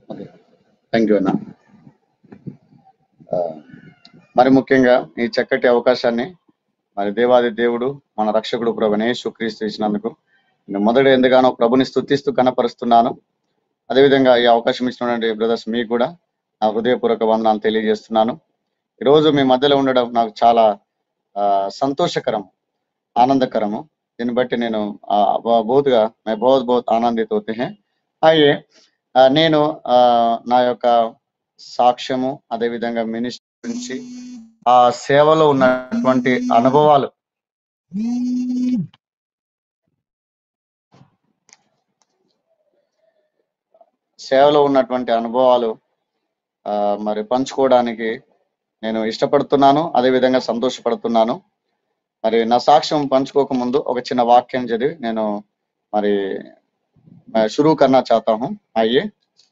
Okay thank you అన్న ఆ, మరి ముఖ్యంగా ఈ చక్కటి అవకాశాన్ని మరి దేవాది దేవుడు మన రక్షకుడు ప్రభుని యేసుక్రీస్తు ఇచ్చినందుకు నేను మొదట ఎందుగానో ప్రభుని స్తుతిస్తూ కనపరుస్తున్నాను అదేవిధంగా ఈ అవకాశం ఇచ్చినటువంటి బ్రదర్స్ మీకు కూడా నా హృదయపూర్వక వందనాలు తెలియజేస్తున్నాను ఈరోజు మీ మధ్యలో ఉండడం నాకు చాలా ఆ, సంతోషకరం ఆనందకరము దీన్ని బట్టి నేను ఆ, బ- బహుత్గా మే బహుత్ బహుత్ ఆనందిత होते हैं అయ్యే ఆ, నేను ఆ, నా యొక్క సాక్ష్యము అదేవిధంగా మినిస్ట్రీ గురించి ఆ సేవలో ఉన్నటువంటి అనుభవాలు సేవలో ఉన్నటువంటి అనుభవాలు ఆ, మరి పంచుకోవడానికి నేను ఇష్టపడుతున్నాను అదేవిధంగా సంతోషపడుతున్నాను మరి నా సాక్ష్యం పంచుకోక ముందు ఒక చిన్న వాక్యం చదివి నేను మరి मैं शुरू करना चाहता हूं आइए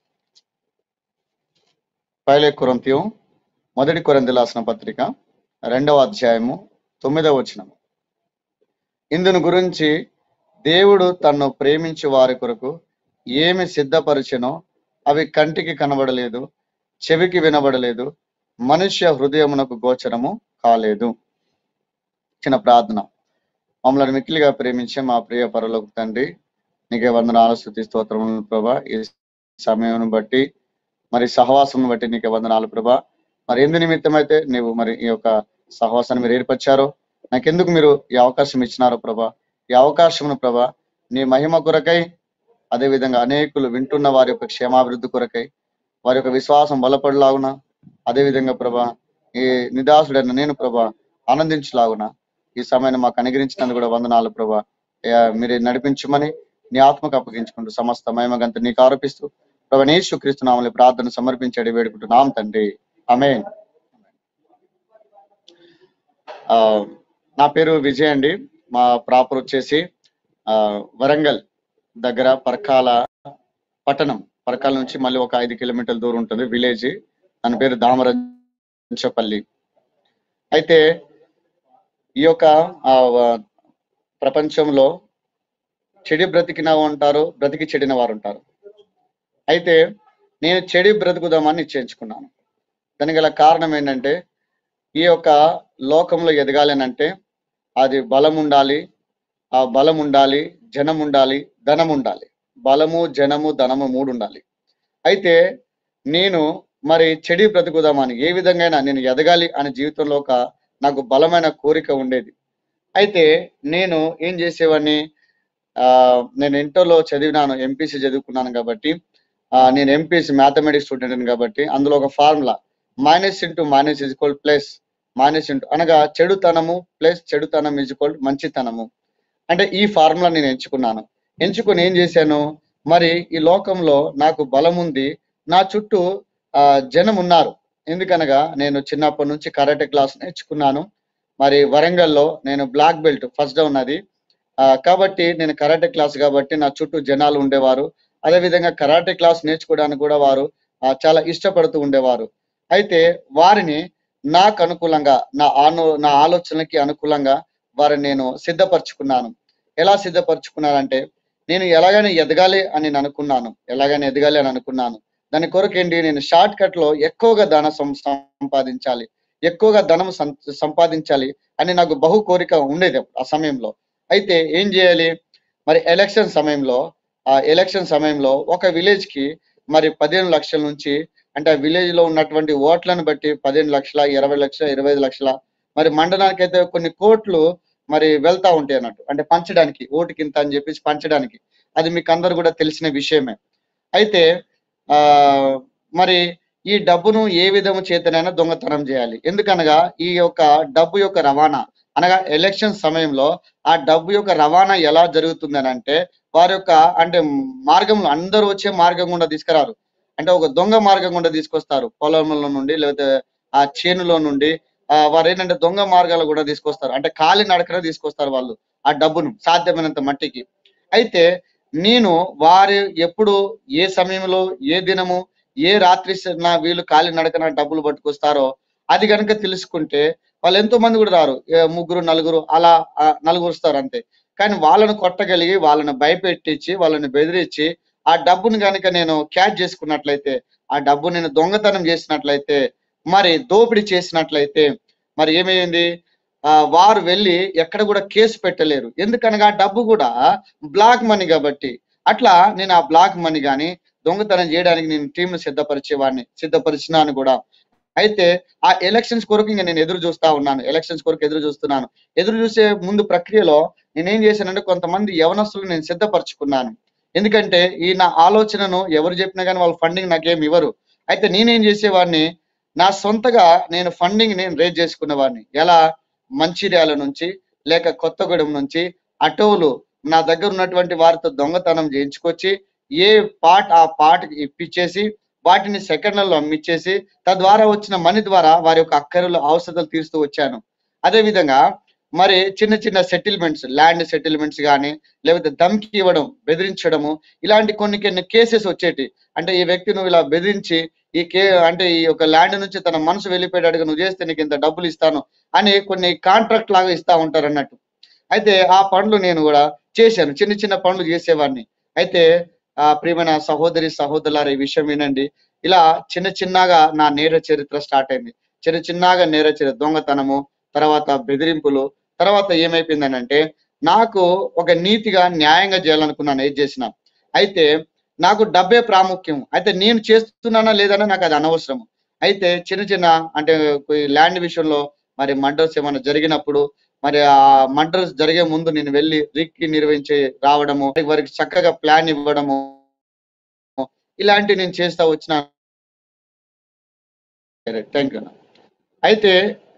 పైలే కొరంతియం మొదటి కొరంతి రాసిన పత్రిక రెండవ అధ్యాయము తొమ్మిదవ వచనం ఇందును గురించి దేవుడు తన్ను ప్రేమించి వారి కొరకు ఏమి సిద్ధపరిచెనో అవి కంటికి కనబడలేదు చెవికి వినబడలేదు మనుష్య హృదయమునకు గోచరము కాలేదు చిన్న ప్రార్థన మమ్మల్ని మిక్కిలిగా ప్రేమించే మా ప్రియ పరలోక తండ్రి నీకే వందనాలు స్థుతి స్తోత్రములు ప్రభా ఈ సమయం బట్టి మరి సహవాసం బట్టి నీకే వందనాలు ప్రభా మరి ఎందు నిమిత్తమైతే నీవు మరి ఈ యొక్క సహవాసాన్ని మీరు ఏర్పరిచారో నాకెందుకు మీరు ఈ అవకాశం ఇచ్చినారో ప్రభా ఈ అవకాశమును ప్రభా నీ మహిమ కొరకై అదేవిధంగా అనేకులు వింటున్న వారి యొక్క క్షేమాభివృద్ధి కొరకై వారి యొక్క విశ్వాసం బలపడలాగున అదేవిధంగా ప్రభా ఈ నిదాసుడైన నేను ప్రభా ఆనందించలాగున ఈ సమయాన్ని మాకు అనుగ్రహించినందుకు కూడా వందనాలు ప్రభా అయ్యా, మీరు నడిపించమని నీ ఆత్మకు అప్పగించుకుంటూ సమస్త మహిమగంత నీకు ఆరోపిస్తూ ప్రభు యేసుక్రీస్తు నామని ప్రార్థన సమర్పించాడు వేడుకుంటున్నాం తండ్రి ఆమె నా పేరు విజయ్ అండి మా ప్రాపర్ వచ్చేసి ఆ, వరంగల్ దగ్గర పరకాల పట్టణం పరకాల నుంచి మళ్ళీ ఒక ఐదు కిలోమీటర్ల దూరం ఉంటుంది విలేజ్ దాని పేరు దామరంచపల్లి అయితే ఈ యొక్క ఆ, వ- ప్రపంచంలో చెడి బ్రతికిన ఉంటారు బ్రతికి చెడిన వారు ఉంటారు అయితే నేను చెడి బ్రతుకుదామని నిశ్చయించుకున్నాను దానికి గల కారణం ఏంటంటే ఈ యొక్క లోకంలో ఎదగాలి అని అంటే అది బలం ఉండాలి ఆ బలం ఉండాలి జనం ఉండాలి ధనం ఉండాలి బలము జనము ధనము మూడు ఉండాలి అయితే నేను మరి చెడి బ్రతుకుదామని ఏ విధంగా నేను ఎదగాలి అనే జీవితంలో ఒక నాకు బలమైన కోరిక ఉండేది అయితే నేను ఏం చేసేవాడిని ఆ, నేను ఇంటర్లో చదివినాను ఎంపీసీ చదువుకున్నాను కాబట్టి ఆ, నేను ఎంపీసీ మ్యాథమెటిక్స్ స్టూడెంట్ కాబట్టి అందులో ఒక formula minus into minus is equal plus minus into అనగా చెడుతనము ప్లస్ చెడుతనం ఇజ్ ఈక్వల్ మంచితనము అంటే ఈ ఫార్ములా నేను ఎంచుకున్నాను ఎంచుకొని ఏం చేశాను మరి ఈ లోకంలో నాకు బలం ఉంది నా చుట్టూ ఆ, జనం ఉన్నారు ఎందుకనగా నేను చిన్నప్పటి నుంచి కరాటే క్లాస్ నేర్చుకున్నాను మరి వరంగల్లో నేను బ్లాక్ బెల్ట్ ఫస్ట్ డౌన్ అది ఆ, కాబట్టి నేను కరాటే క్లాస్ కాబట్టి నా చుట్టూ జనాలు ఉండేవారు అదేవిధంగా కరాటే క్లాస్ నేర్చుకోవడానికి కూడా వారు ఆ, చాలా ఇష్టపడుతూ ఉండేవారు అయితే వారిని నాకు అనుకూలంగా నా ఆను నా ఆలోచనలకి అనుకూలంగా వారిని నేను సిద్ధపరచుకున్నాను ఎలా సిద్ధపరచుకున్నానంటే నేను ఎలాగైనా ఎదగాలి అని నేను అనుకున్నాను ఎలాగైనా ఎదగాలి అని అనుకున్నాను దాని కొరకు ఏంటి నేను షార్ట్ కట్ లో ఎక్కువగా ధన సం- సంపాదించాలి ఎక్కువగా ధనం సం- సంపాదించాలి అని నాకు బహు కోరిక ఉండేది ఆ సమయంలో అయితే ఏం చేయాలి మరి ఎలక్షన్ సమయంలో ఆ ఎలక్షన్ సమయంలో ఒక విలేజ్ కి మరి పదిహేను లక్షల నుంచి అంటే ఆ విలేజ్ లో ఉన్నటువంటి ఓట్లను బట్టి పదిహేను లక్షల ఇరవై లక్షల ఇరవై ఐదు లక్షల మరి మండలానికి అయితే కొన్ని కోట్లు మరి వెళ్తా ఉంటాయి అన్నట్టు అంటే పంచడానికి ఓటుకి ఇంత అని చెప్పేసి పంచడానికి అది మీకు అందరు కూడా తెలిసిన విషయమే అయితే ఆ మరి ఈ డబ్బును ఏ విధము చేతనైనా దొంగతనం చేయాలి ఎందుకనగా ఈ యొక్క డబ్బు యొక్క రవాణా అనగా ఎలక్షన్ సమయంలో ఆ డబ్బు యొక్క రవాణా ఎలా జరుగుతుంది అని అంటే వారి యొక్క అంటే మార్గంలో అందరూ వచ్చే మార్గం గుండా తీసుకురారు అంటే ఒక దొంగ మార్గం గుండా తీసుకొస్తారు పొలంలో నుండి లేకపోతే ఆ చేనులో నుండి ఆ వారు ఏంటంటే దొంగ మార్గాలు కూడా తీసుకొస్తారు అంటే కాలి నడకనే తీసుకొస్తారు వాళ్ళు ఆ డబ్బును సాధ్యమైనంత మట్టికి అయితే నేను వారు ఎప్పుడు ఏ సమయంలో ఏ దినము ఏ రాత్రి స- నా వీళ్ళు కాలి నడకన డబ్బులు పట్టుకొస్తారో అది కనుక తెలుసుకుంటే వాళ్ళు ఎంతో మంది కూడా రారు ఏ ముగ్గురు నలుగురు అలా ఆ, నలుగురు వస్తారు అంతే కానీ వాళ్ళను కొట్టగలిగి వాళ్ళని భయపెట్టించి వాళ్ళని బెదిరించి ఆ డబ్బును కనుక నేను క్యాచ్ చేసుకున్నట్లయితే ఆ డబ్బు నేను దొంగతనం చేసినట్లయితే మరి దోపిడీ చేసినట్లయితే మరి ఏమైంది ఆ, వారు వెళ్ళి ఎక్కడ కూడా కేసు పెట్టలేరు ఎందుకనగా ఆ డబ్బు కూడా బ్లాక్ మనీ కాబట్టి అట్లా నేను ఆ బ్లాక్ మనీ కానీ దొంగతనం చేయడానికి నేను టీం సిద్ధపరిచేవాడిని సిద్ధపరిచినాను కూడా అయితే ఆ ఎలక్షన్స్ కొరకు ఇంకా నేను ఎదురు చూస్తా ఉన్నాను ఎలక్షన్స్ కొరకు ఎదురు చూస్తున్నాను ఎదురు చూసే ముందు ప్రక్రియలో నేనేం చేశానంటే కొంతమంది యవనస్తులు నేను సిద్ధపరచుకున్నాను ఎందుకంటే ఈ నా ఆలోచనను ఎవరు చెప్పినా కానీ వాళ్ళు ఫండింగ్ నాకేం ఇవ్వరు అయితే నేనేం చేసేవాడిని నా సొంతగా నేను ఫండింగ్ నేను రేజ్ చేసుకునేవాడిని ఎలా మంచిర్యాల నుంచి లేక కొత్తగూడెం నుంచి అటోలు నా దగ్గర ఉన్నటువంటి వారితో దొంగతనం చేయించుకొచ్చి ఏ పార్ట్ ఆ పార్ట్కి ఇప్పించేసి వాటిని సెకండ్లలో అమ్మిచ్చేసి తద్వారా వచ్చిన మనీ ద్వారా వారి యొక్క అక్కరలు అవసరాలు తీరుస్తూ వచ్చాను అదే విధంగా మరి చిన్న చిన్న సెటిల్మెంట్స్ ల్యాండ్ సెటిల్మెంట్స్ కానీ లేకపోతే ధమ్కి ఇవ్వడం బెదిరించడము ఇలాంటి కొన్ని కొన్ని కేసెస్ వచ్చేటి అంటే ఈ వ్యక్తి నువ్వు ఇలా బెదిరించి ఈ కే అంటే ఈ యొక్క ల్యాండ్ నుంచి తన మనసు వెళ్ళిపోయేటట్టుగా నువ్వు చేస్తే నీకు ఇంత డబ్బులు ఇస్తాను అని కొన్ని కాంట్రాక్ట్ లాగా ఇస్తా ఉంటారు అన్నట్టు అయితే ఆ పనులు నేను కూడా చేశాను చిన్న చిన్న పనులు చేసేవాడిని అయితే ఆ ప్రియమైన సహోదరి సహోదరులారా ఈ విషయం వినండి ఇలా చిన్న చిన్నగా నా నేర చరిత్ర స్టార్ట్ అయింది చిన్న చిన్నగా నేర చరిత్ర దొంగతనము తర్వాత బెదిరింపులు తర్వాత ఏమైపోయిందనంటే నాకు ఒక నీతిగా న్యాయంగా చేయాలనుకున్నాను ఏది చేసిన అయితే నాకు డబ్బే ప్రాముఖ్యం అయితే నేను చేస్తున్నానా లేదన్నా నాకు అది అనవసరం అయితే చిన్న చిన్న అంటే ల్యాండ్ విషయంలో మరి మర్డర్స్ ఏమైనా జరిగినప్పుడు మరి ఆ మర్డర్స్ జరిగే ముందు నేను వెళ్ళి రిక్కి నిర్వహించి రావడము వారికి చక్కగా ప్లాన్ ఇవ్వడము ఇలాంటివి నేను చేస్తా వచ్చిన థ్యాంక్ యూ అయితే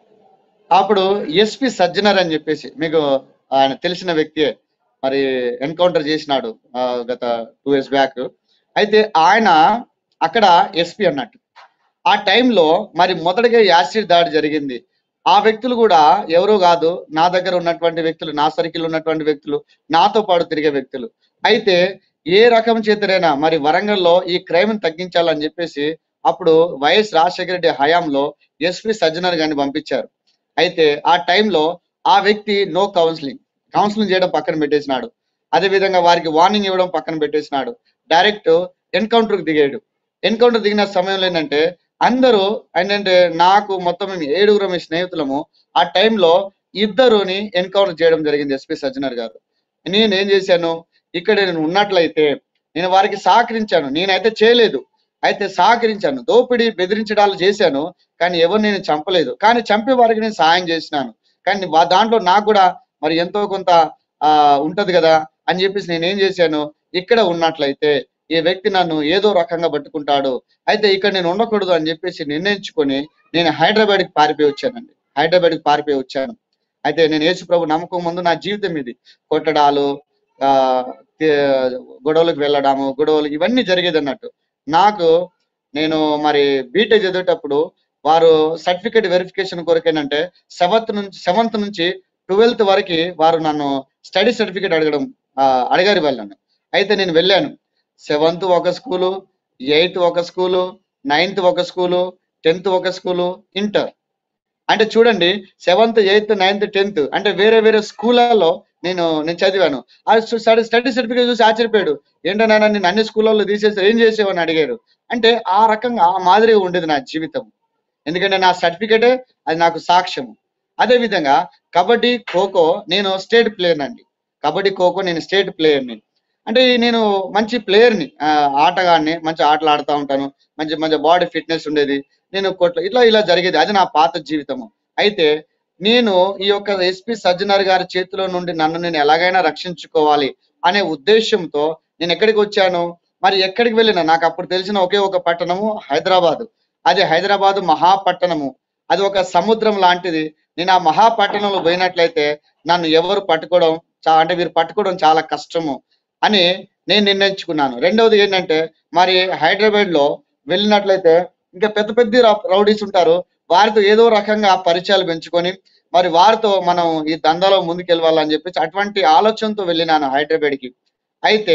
అప్పుడు ఎస్పి సజ్జనర్ అని చెప్పేసి మీకు ఆయన తెలిసిన వ్యక్తియే మరి ఎన్కౌంటర్ చేసినాడు ఆ, గత టూ ఇయర్స్ బ్యాక్ అయితే ఆయన అక్కడ ఎస్పీ అన్నట్టు ఆ టైంలో మరి మొదటగా యాసిడ్ దాడి జరిగింది ఆ వ్యక్తులు కూడా ఎవరు కాదు నా దగ్గర ఉన్నటువంటి వ్యక్తులు నా సర్కిల్ ఉన్నటువంటి వ్యక్తులు నాతో పాటు తిరిగే వ్యక్తులు అయితే ఏ రకం చేతనైనా మరి వరంగల్లో ఈ క్రైమ్ తగ్గించాలని చెప్పేసి అప్పుడు వైఎస్ రాజశేఖర రెడ్డి హయాంలో ఎస్పీ సజ్జనర్ గారిని పంపించారు అయితే ఆ టైంలో ఆ వ్యక్తి నో కౌన్సిలింగ్ కౌన్సిలింగ్ చేయడం పక్కన పెట్టేసినాడు అదే విధంగా వారికి వార్నింగ్ ఇవ్వడం పక్కన పెట్టేసినాడు డైరెక్ట్ ఎన్కౌంటర్కి దిగాడు ఎన్కౌంటర్ దిగిన సమయంలో ఏంటంటే అందరూ ఏంటంటే నాకు మొత్తం మేము ఏడుగురు మీ స్నేహితులము ఆ టైంలో ఇద్దరుని ఎన్కౌంటర్ చేయడం జరిగింది ఎస్పీ సజ్జనర్ గారు నేను ఏం చేశాను ఇక్కడ నేను ఉన్నట్లయితే నేను వారికి సహకరించాను నేనైతే చేయలేదు అయితే సహకరించాను దోపిడీ బెదిరించడాలు చేశాను కానీ ఎవరు నేను చంపలేదు కానీ చంపే వారికి నేను సహాయం చేసినాను కానీ వా- దాంట్లో నాకు కూడా మరి ఎంతో కొంత ఆ ఉంటది కదా అని చెప్పేసి నేను ఏం చేశాను ఇక్కడ ఉన్నట్లయితే ఈ వ్యక్తి నన్ను ఏదో రకంగా పట్టుకుంటాడు అయితే ఇక్కడ నేను ఉండకూడదు అని చెప్పేసి నిర్ణయించుకొని నేను హైదరాబాద్కి పారిపోయి వచ్చానండి హైదరాబాద్కి పారిపోయి వచ్చాను అయితే నేను యేసు ప్రభు నమ్మకం ముందు నా జీవితం ఇది కొట్టడాలు ఆ తే- గొడవలకు వెళ్ళడము గొడవలు ఇవన్నీ జరిగేది అన్నట్టు నాకు నేను మరి బీటెక్ చదివేటప్పుడు వారు సర్టిఫికేట్ వెరిఫికేషన్ కొరకు ఏంటంటే సెవెంత్ నుంచి సెవెంత్ నుంచి ట్వెల్త్ వరకు వారు నన్ను స్టడీ సర్టిఫికేట్ అడగడం ఆ, అడిగారు వాళ్ళని అయితే నేను వెళ్ళాను సెవెంత్ ఒక స్కూలు ఎయిత్ ఒక స్కూలు నైన్త్ ఒక స్కూలు టెన్త్ ఒక స్కూలు ఇంటర్ అంటే చూడండి సెవెంత్ ఎయిత్ నైన్త్ టెన్త్ అంటే వేరే వేరే స్కూళ్ళలో నేను నేను చదివాను ఆ స్టడీ స్టడీ సర్టిఫికేట్ చూసి ఆశ్చర్యపోయాడు ఏంటన్నా నేను అన్ని స్కూళ్ళలో తీసేసి ఏం చేసేవని అడిగారు అంటే ఆ రకంగా ఆ మాదిరిగా ఉండేది నా జీవితం ఎందుకంటే నా సర్టిఫికేటే అది నాకు సాక్ష్యము అదే విధంగా కబడ్డీ ఖోఖో నేను స్టేట్ ప్లేయర్ అండి కబడ్డీ ఖోఖో నేను స్టేట్ ప్లేయర్ని అంటే నేను మంచి ప్లేయర్ని ఆటగాడిని మంచి ఆటలు ఆడుతూ ఉంటాను మంచి మంచి బాడీ ఫిట్నెస్ ఉండేది నేను కొట్ల ఇట్లా ఇలా జరిగేది అది నా పాత జీవితము అయితే నేను ఈ యొక్క ఎస్పి సజ్జనర్ గారి చేతిలో నుండి నన్ను నేను ఎలాగైనా రక్షించుకోవాలి అనే ఉద్దేశంతో నేను ఎక్కడికి వచ్చాను మరి ఎక్కడికి వెళ్ళినా నాకు అప్పుడు తెలిసిన ఒకే ఒక పట్టణము హైదరాబాద్ అది హైదరాబాద్ మహాపట్టణము అది ఒక సముద్రం లాంటిది నేను ఆ మహాపట్టణంలో పోయినట్లయితే నన్ను ఎవరు పట్టుకోవడం చా అంటే వీరు పట్టుకోవడం చాలా కష్టము అని నేను నిర్ణయించుకున్నాను రెండవది ఏంటంటే మరి హైదరాబాద్ లో వెళ్ళినట్లయితే ఇంకా పెద్ద పెద్ద రౌ- రౌడీస్ ఉంటారు వారితో ఏదో రకంగా పరిచయాలు పెంచుకొని మరి వారితో మనం ఈ దందాలో ముందుకెళ్ళాలని చెప్పేసి అటువంటి ఆలోచనతో వెళ్ళినాను హైదరాబాద్కి అయితే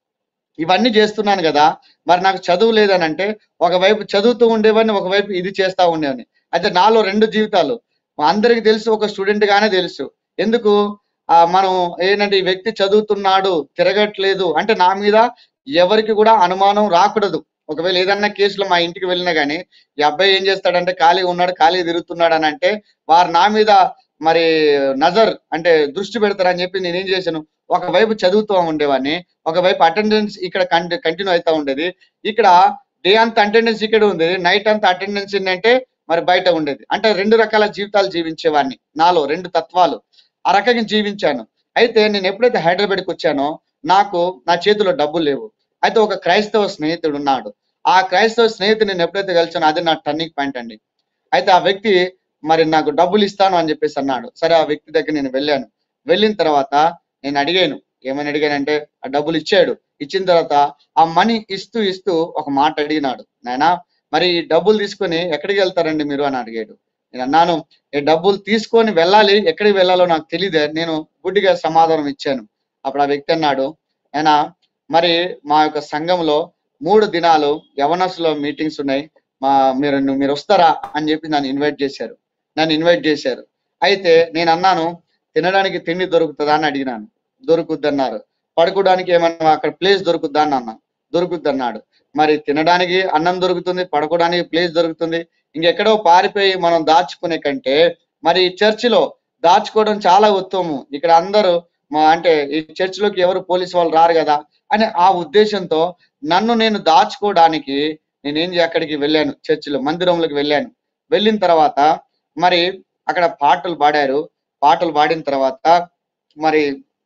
ఇవన్నీ చేస్తున్నాను కదా మరి నాకు చదువు లేదని అంటే ఒకవైపు చదువుతూ ఉండేవాడిని ఒకవైపు ఇది చేస్తా ఉండేవాడిని అయితే నాలో రెండు జీవితాలు మా అందరికి తెలుసు ఒక స్టూడెంట్ గానే తెలుసు ఎందుకు ఆ మనం ఏంటంటే ఈ వ్యక్తి చదువుతున్నాడు తిరగట్లేదు అంటే నా మీద ఎవరికి కూడా అనుమానం రాకూడదు ఒకవేళ ఏదన్నా కేసులో మా ఇంటికి వెళ్ళినా గానీ ఈ అబ్బాయి ఏం చేస్తాడంటే ఖాళీగా ఉన్నాడు ఖాళీ తిరుగుతున్నాడు అని అంటే వారు నా మీద మరి నజర్ అంటే దృష్టి పెడతారని చెప్పి నేనేం చేశాను ఒకవైపు చదువుతూ ఉండేవాడిని ఒకవైపు అటెండెన్స్ ఇక్కడ కంటిన్యూ అవుతా ఉండేది ఇక్కడ డే అంతా అటెండెన్స్ ఇక్కడ ఉండేది నైట్ అంతా అటెండెన్స్ ఏంటంటే మరి బయట ఉండేది అంటే రెండు రకాల జీవితాలు జీవించేవాడిని నాలో రెండు తత్వాలు ఆ రకంగా జీవించాను అయితే నేను ఎప్పుడైతే హైదరాబాద్కి వచ్చానో నాకు నా చేతిలో డబ్బులు లేవు అయితే ఒక క్రైస్తవ స్నేహితుడు ఉన్నాడు ఆ క్రైస్తవ స్నేహితుడు నేను ఎప్పుడైతే కలిసానో అది నా టర్నింగ్ పాయింట్ అండి అయితే ఆ వ్యక్తి మరి నాకు డబ్బులు ఇస్తాను అని చెప్పేసి అన్నాడు సరే ఆ వ్యక్తి దగ్గర నేను వెళ్ళాను వెళ్ళిన తర్వాత నేను అడిగాను ఏమని అడిగానంటే ఆ డబ్బులు ఇచ్చాడు ఇచ్చిన తర్వాత ఆ మనీ ఇస్తూ ఇస్తూ ఒక మాట అడిగినాడు నాయనా మరి ఈ డబ్బులు తీసుకొని ఎక్కడికి వెళ్తారండి మీరు అని అడిగాడు నేను అన్నాను ఈ డబ్బులు తీసుకొని వెళ్ళాలి ఎక్కడికి వెళ్ళాలో నాకు తెలియదే నేను గుడ్డిగా సమాధానం ఇచ్చాను అప్పుడు ఆ వ్యక్తి అన్నాడు ఆయన మరి మా యొక్క సంఘంలో మూడు దినాలు యవనస్లో మీటింగ్స్ ఉన్నాయి మా మీరు మీరు వస్తారా అని చెప్పి నన్ను ఇన్వైట్ చేశారు నన్ను ఇన్వైట్ చేశారు అయితే నేను అన్నాను తినడానికి తిండి దొరుకుతుందా అని అడిగినాను దొరుకుద్ది అన్నారు పడుకోవడానికి ఏమన్నా అక్కడ ప్లేస్ దొరుకుద్దా అని అన్నా దొరుకుద్ది అన్నాడు మరి తినడానికి అన్నం దొరుకుతుంది పడుకోవడానికి ప్లేస్ దొరుకుతుంది ఇంకెక్కడో పారిపోయి మనం దాచుకునే కంటే మరి ఈ చర్చిలో దాచుకోవడం చాలా ఉత్తమం ఇక్కడ అందరూ మా అంటే ఈ చర్చిలోకి ఎవరు పోలీసు వాళ్ళు రారు కదా అని ఆ ఉద్దేశంతో నన్ను నేను దాచుకోవడానికి నేనేం చే- అక్కడికి వెళ్ళాను చర్చిలో మందిరంలోకి వెళ్ళాను వెళ్ళిన తర్వాత మరి అక్కడ పాటలు పాడారు పాటలు పాడిన తర్వాత మరి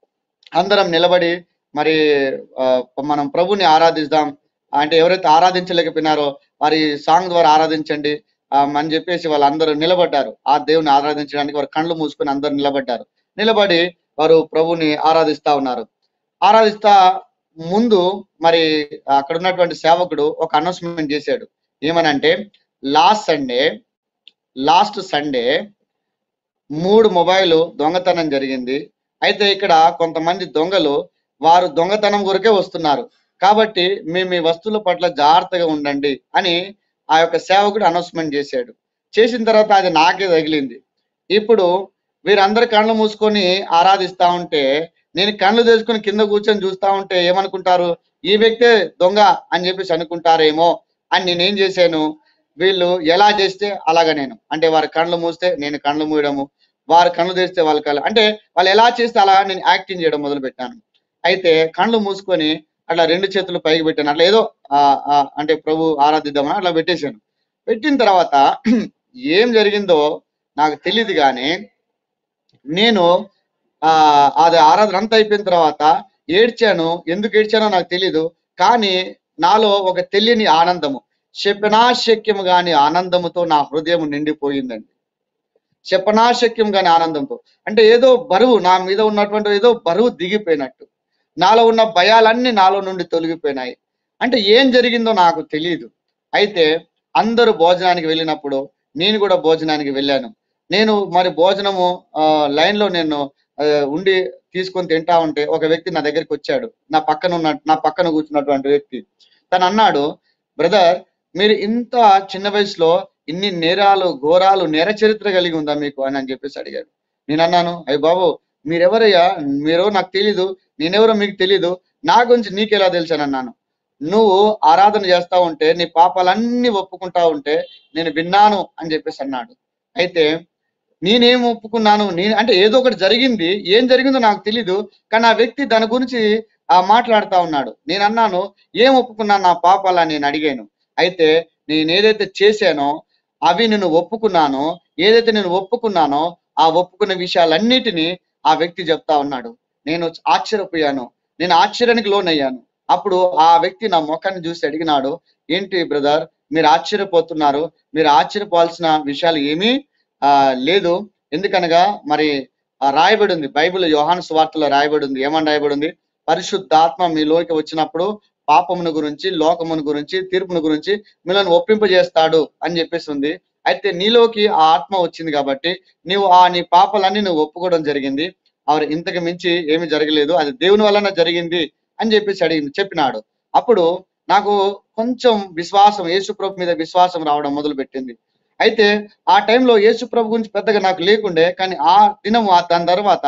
అందరం నిలబడి మరి ఆ, మనం ప్రభుని ఆరాధిద్దాం అంటే ఎవరైతే ఆరాధించలేకపోయినారో వారి సాంగ్ ద్వారా ఆరాధించండి ఆ, అని చెప్పేసి వాళ్ళందరూ నిలబడ్డారు ఆ దేవుని ఆరాధించడానికి వారు కళ్ళు మూసుకొని అందరూ నిలబడ్డారు నిలబడి వారు ప్రభుని ఆరాధిస్తా ఉన్నారు ఆరాధిస్తా ముందు మరి అక్కడ ఉన్నటువంటి సేవకుడు ఒక అనౌన్స్మెంట్ చేశాడు ఏమనంటే లాస్ట్ సండే లాస్ట్ సండే మూడు మొబైల్ దొంగతనం జరిగింది అయితే ఇక్కడ కొంతమంది దొంగలు వారు దొంగతనం కొరకే వస్తున్నారు కాబట్టి మేము మీ వస్తువుల పట్ల జాగ్రత్తగా ఉండండి అని ఆ యొక్క సేవకుడు అనౌన్స్మెంట్ చేశాడు చేసిన తర్వాత అది నాకే తగిలింది ఇప్పుడు వీరందరు కళ్ళు మూసుకొని ఆరాధిస్తా ఉంటే నేను కళ్ళు తెచ్చుకొని కింద కూర్చొని చూస్తా ఉంటే ఏమనుకుంటారు ఈ వ్యక్తే దొంగ అని చెప్పేసి అనుకుంటారేమో అని నేనేం చేశాను వీళ్ళు ఎలా చేస్తే అలాగా నేను అంటే వారి కళ్ళు మూస్తే నేను కళ్ళు మూయడము వారు కళ్ళు తెరిస్తే వాళ్ళ కళ్ళు అంటే వాళ్ళు ఎలా చేస్తే అలా నేను యాక్టింగ్ చేయడం మొదలు పెట్టాను అయితే కళ్ళు మూసుకొని అట్లా రెండు చేతులు పైకి పెట్టాను అట్లా ఏదో ఆ, ఆ, అంటే ప్రభు ఆరాధిద్దామని అట్లా పెట్టేశాను పెట్టిన తర్వాత ఏం జరిగిందో నాకు తెలియదు కానీ నేను ఆ అది ఆరాధన అంతా అయిపోయిన తర్వాత ఏడ్చాను ఎందుకు ఏడ్చానో నాకు తెలియదు కానీ నాలో ఒక తెలియని ఆనందము చెప్పనాశక్యము గాని ఆనందముతో నా హృదయం నిండిపోయిందండి చెప్పనాశక్యం గాని ఆనందంతో అంటే ఏదో బరువు నా మీద ఉన్నటువంటి ఏదో బరువు దిగిపోయినట్టు నాలో ఉన్న భయాలన్నీ నాలో నుండి తొలగిపోయినాయి అంటే ఏం జరిగిందో నాకు తెలియదు అయితే అందరూ భోజనానికి వెళ్ళినప్పుడు నేను కూడా భోజనానికి వెళ్ళాను నేను మరి భోజనము ఆ, లైన్ లో నేను ఆ, ఉండి తీసుకొని తింటా ఉంటే ఒక వ్యక్తి నా దగ్గరికి వచ్చాడు నా పక్కన ఉన్న నా పక్కన కూర్చున్నటువంటి వ్యక్తి తను అన్నాడు బ్రదర్ మీరు ఇంత చిన్న వయసులో ఇన్ని నేరాలు ఘోరాలు నేర చరిత్ర కలిగి ఉందా మీకు అని అని చెప్పేసి అడిగాడు నేను అన్నాను అయ్య బాబు మీరెవరయ్యా మీరు నాకు తెలీదు నేనెవరో మీకు తెలీదు నా గురించి నీకెలా తెలుసు అని అన్నాను నువ్వు ఆరాధన చేస్తా ఉంటే నీ పాపాలన్నీ ఒప్పుకుంటా ఉంటే నేను విన్నాను అని చెప్పేసి అన్నాడు అయితే నేనేం ఒప్పుకున్నాను నేను అంటే ఏదో ఒకటి జరిగింది ఏం జరిగిందో నాకు తెలీదు కానీ ఆ వ్యక్తి దాని గురించి ఆ మాట్లాడుతా ఉన్నాడు నేను అన్నాను ఏం ఒప్పుకున్నాను నా పాపాలని నేను అడిగాను అయితే నేను ఏదైతే చేశానో అవి నేను ఒప్పుకున్నానో ఏదైతే నేను ఒప్పుకున్నానో ఆ ఒప్పుకున్న విషయాలన్నిటినీ ఆ వ్యక్తి చెప్తా ఉన్నాడు నేను ఆశ్చర్యపోయాను నేను ఆశ్చర్యానికి లోనయ్యాను అప్పుడు ఆ వ్యక్తి నా ముఖాన్ని చూసి అడిగినాడు ఏంటి బ్రదర్ మీరు ఆశ్చర్యపోతున్నారు మీరు ఆశ్చర్యపోవాల్సిన విషయాలు ఏమీ ఆ లేదు ఎందుకనగా మరి ఆ రాయబడి ఉంది బైబిల్ యోహాను సువార్తలో రాయబడి ఉంది ఏమని రాయబడి ఉంది పరిశుద్ధాత్మ మీలోకి వచ్చినప్పుడు పాపమును గురించి లోకమును గురించి తీర్పును గురించి మిమ్మల్ని ఒప్పింపజేస్తాడు అని చెప్పేసి ఉంది అయితే నీలోకి ఆ ఆత్మ వచ్చింది కాబట్టి నీవు ఆ నీ పాపాలన్నీ నువ్వు ఒప్పుకోవడం జరిగింది ఆవిడ ఇంతకు మించి ఏమి జరగలేదు అది దేవుని వలన జరిగింది అని చెప్పేసి అడిగింది చెప్పినాడు అప్పుడు నాకు కొంచెం విశ్వాసం యేసుప్రభు మీద విశ్వాసం రావడం మొదలు పెట్టింది అయితే ఆ టైంలో యేసుప్రభు గురించి పెద్దగా నాకు లేకుండే కానీ ఆ దినం ఆ దాని తర్వాత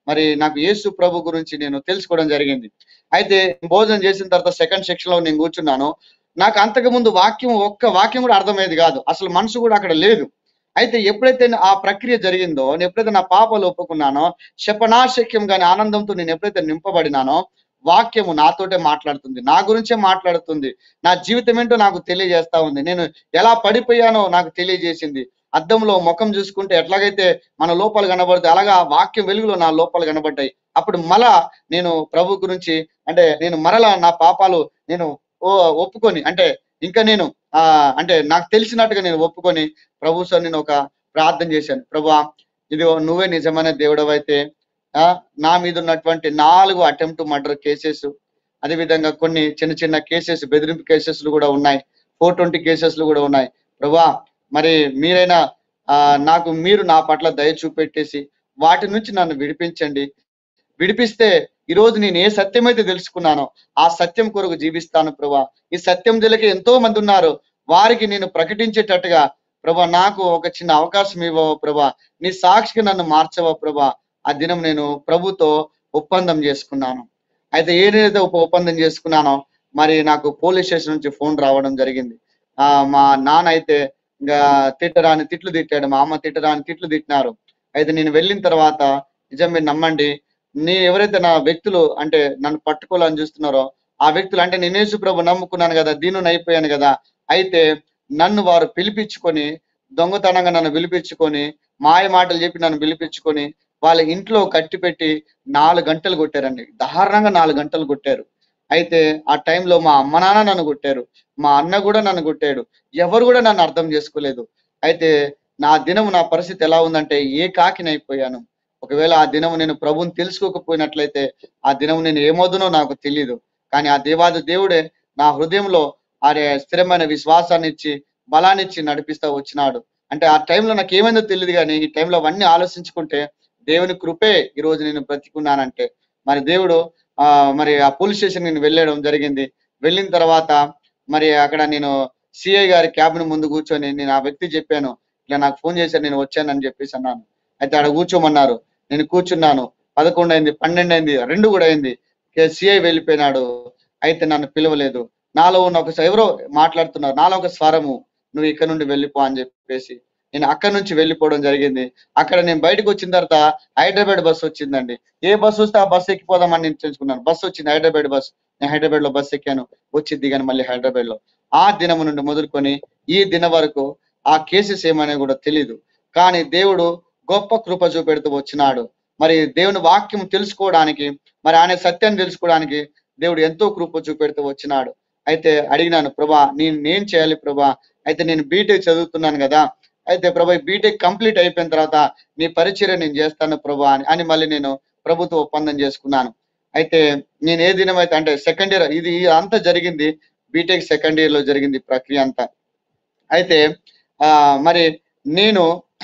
మరి నాకు యేసు ప్రభు గురించి నేను తెలుసుకోవడం జరిగింది అయితే భోజనం చేసిన తర్వాత సెకండ్ సెక్షన్ లో నేను కూర్చున్నాను నాకు అంతకు ముందు వాక్యం ఒక్క వాక్యం కూడా అర్థమయ్యేది కాదు అసలు మనసు కూడా అక్కడ లేదు అయితే ఎప్పుడైతే ఆ ప్రక్రియ జరిగిందో నేను ఎప్పుడైతే నా పాపలు ఒప్పుకున్నానో శపనాశక్యం గాని ఆనందంతో నేను ఎప్పుడైతే నింపబడినానో వాక్యము నాతోటే మాట్లాడుతుంది నా గురించే మాట్లాడుతుంది నా జీవితం ఏంటో నాకు తెలియజేస్తా ఉంది నేను ఎలా పడిపోయానో నాకు తెలియజేసింది అద్దంలో ముఖం చూసుకుంటే ఎట్లాగైతే మన లోపాలు కనబడతాయి అలాగా ఆ వాక్యం వెలుగులో నా లోపాలు కనబడ్డాయి అప్పుడు మళ్ళా నేను ప్రభు గురించి అంటే నేను మరలా నా పాపాలు నేను ఓ- ఒప్పుకొని అంటే ఇంకా నేను ఆ అంటే నాకు తెలిసినట్టుగా నేను ఒప్పుకొని ప్రభు సార్ నేను ఒక ప్రార్థన చేశాను ప్రభా ఇదిగో నువ్వే నిజమైన దేవుడవు అయితే ఆ నా మీద ఉన్నటువంటి నాలుగు అటెంప్ట్ మర్డర్ కేసెస్ అదేవిధంగా కొన్ని చిన్న చిన్న కేసెస్ బెదిరింపు కేసెస్లు కూడా ఉన్నాయి ఫోర్ ట్వంటీ కేసెస్లు కూడా ఉన్నాయి ప్రభా మరి మీరైనా ఆ నాకు మీరు నా పట్ల దయ చూపెట్టేసి వాటి నుంచి నన్ను విడిపించండి విడిపిస్తే ఈ రోజు నేను ఏ సత్యం అయితే తెలుసుకున్నానో ఆ సత్యం కొరకు జీవిస్తాను ప్రభా ఈ సత్యం తెలియక ఎంతో మంది ఉన్నారు వారికి నేను ప్రకటించేటట్టుగా ప్రభా నాకు ఒక చిన్న అవకాశం ఇవ్వవా ప్రభా నీ సాక్షికి నన్ను మార్చవా ప్రభా ఆ దినం నేను ప్రభుతో ఒప్పందం చేసుకున్నాను అయితే ఏదైతే ఒక ఒప్పందం చేసుకున్నానో మరి నాకు పోలీస్ స్టేషన్ నుంచి ఫోన్ రావడం జరిగింది ఆ మా నాన్న అయితే ఇంకా తిట్టరాని తిట్లు తిట్టాడు మా అమ్మ తిట్టరాని తిట్లు తిట్టినారు అయితే నేను వెళ్ళిన తర్వాత నిజం మీరు నమ్మండి నీ ఎవరైతే నా వ్యక్తులు అంటే నన్ను పట్టుకోవాలని చూస్తున్నారో ఆ వ్యక్తులు అంటే నేను యేసు ప్రభు నమ్ముకున్నాను కదా దీని అయిపోయాను కదా అయితే నన్ను వారు పిలిపించుకొని దొంగతనంగా నన్ను పిలిపించుకొని మాయ మాటలు చెప్పి నన్ను పిలిపించుకొని వాళ్ళ ఇంట్లో కట్టి పెట్టి నాలుగు గంటలు కొట్టారండి దారుణంగా నాలుగు గంటలు కొట్టారు అయితే ఆ టైంలో మా అమ్మ నాన్న నన్ను కొట్టారు మా అన్న కూడా నన్ను కొట్టాడు ఎవరు కూడా నన్ను అర్థం చేసుకోలేదు అయితే నా దినం నా పరిస్థితి ఎలా ఉందంటే ఏ కాకినైపోయాను ఒకవేళ ఆ దినం నేను ప్రభుని తెలుసుకోకపోయినట్లయితే ఆ దినం నేను ఏమవుదునో నాకు తెలియదు కానీ ఆ దేవాది దేవుడే నా హృదయంలో ఆ స్థిరమైన విశ్వాసాన్ని ఇచ్చి బలాన్ని ఇచ్చి నడిపిస్తా వచ్చినాడు అంటే ఆ టైంలో నాకు ఏమైందో తెలియదు కానీ ఈ టైంలో అవన్నీ ఆలోచించుకుంటే దేవుని కృపే ఈ రోజు నేను బ్రతికున్నానంటే మరి దేవుడు ఆ మరి ఆ పోలీస్ స్టేషన్ నేను వెళ్ళడం జరిగింది వెళ్ళిన తర్వాత మరి అక్కడ నేను సిఐ గారి క్యాబిన్ ముందు కూర్చొని నేను ఆ వ్యక్తి చెప్పాను ఇట్లా నాకు ఫోన్ చేశారు నేను వచ్చానని చెప్పేసి అన్నాను అయితే ఆడ కూర్చోమన్నారు నేను కూర్చున్నాను పదకొండు అయింది పన్నెండు అయింది రెండు కూడా అయింది సిఐ వెళ్ళిపోయినాడు అయితే నన్ను పిలవలేదు నాలో ఉన్న ఒక ఎవరో మాట్లాడుతున్నారు నాలో ఒక స్వరము నువ్వు ఇక్కడ నుండి వెళ్ళిపో అని చెప్పేసి నేను అక్కడ నుంచి వెళ్ళిపోవడం జరిగింది అక్కడ నేను బయటకు వచ్చిన తర్వాత హైదరాబాద్ బస్సు వచ్చిందండి ఏ బస్సు వస్తే ఆ బస్సు ఎక్కిపోదామని నేను తెలుసుకున్నాను బస్సు వచ్చింది హైదరాబాద్ బస్ నేను హైదరాబాద్ లో బస్సు ఎక్కాను వచ్చి దిగాను మళ్ళీ హైదరాబాద్ లో ఆ దినము నుండి మొదలుకొని ఈ దిన వరకు ఆ కేసెస్ ఏమనే కూడా తెలియదు కానీ దేవుడు గొప్ప కృప చూపెడుతూ వచ్చినాడు మరి దేవుని వాక్యం తెలుసుకోవడానికి మరి ఆయన సత్యాన్ని తెలుసుకోవడానికి దేవుడు ఎంతో కృప చూపెడుతూ వచ్చినాడు అయితే అడిగినాను ప్రభా నేను నేను చేయాలి ప్రభా అయితే నేను బీటెక్ చదువుతున్నాను కదా అయితే ప్రభా బీటెక్ కంప్లీట్ అయిపోయిన తర్వాత నీ పరిచర్య నేను చేస్తాను ప్రభా అని అని మళ్ళీ నేను ప్రభుత్వ ఒప్పందం చేసుకున్నాను అయితే నేను ఏ దినం అయితే అంటే సెకండ్ ఇయర్ ఇది అంతా జరిగింది బీటెక్ సెకండ్ ఇయర్ లో జరిగింది ఈ ప్రక్రియ అంతా అయితే ఆ మరి నేను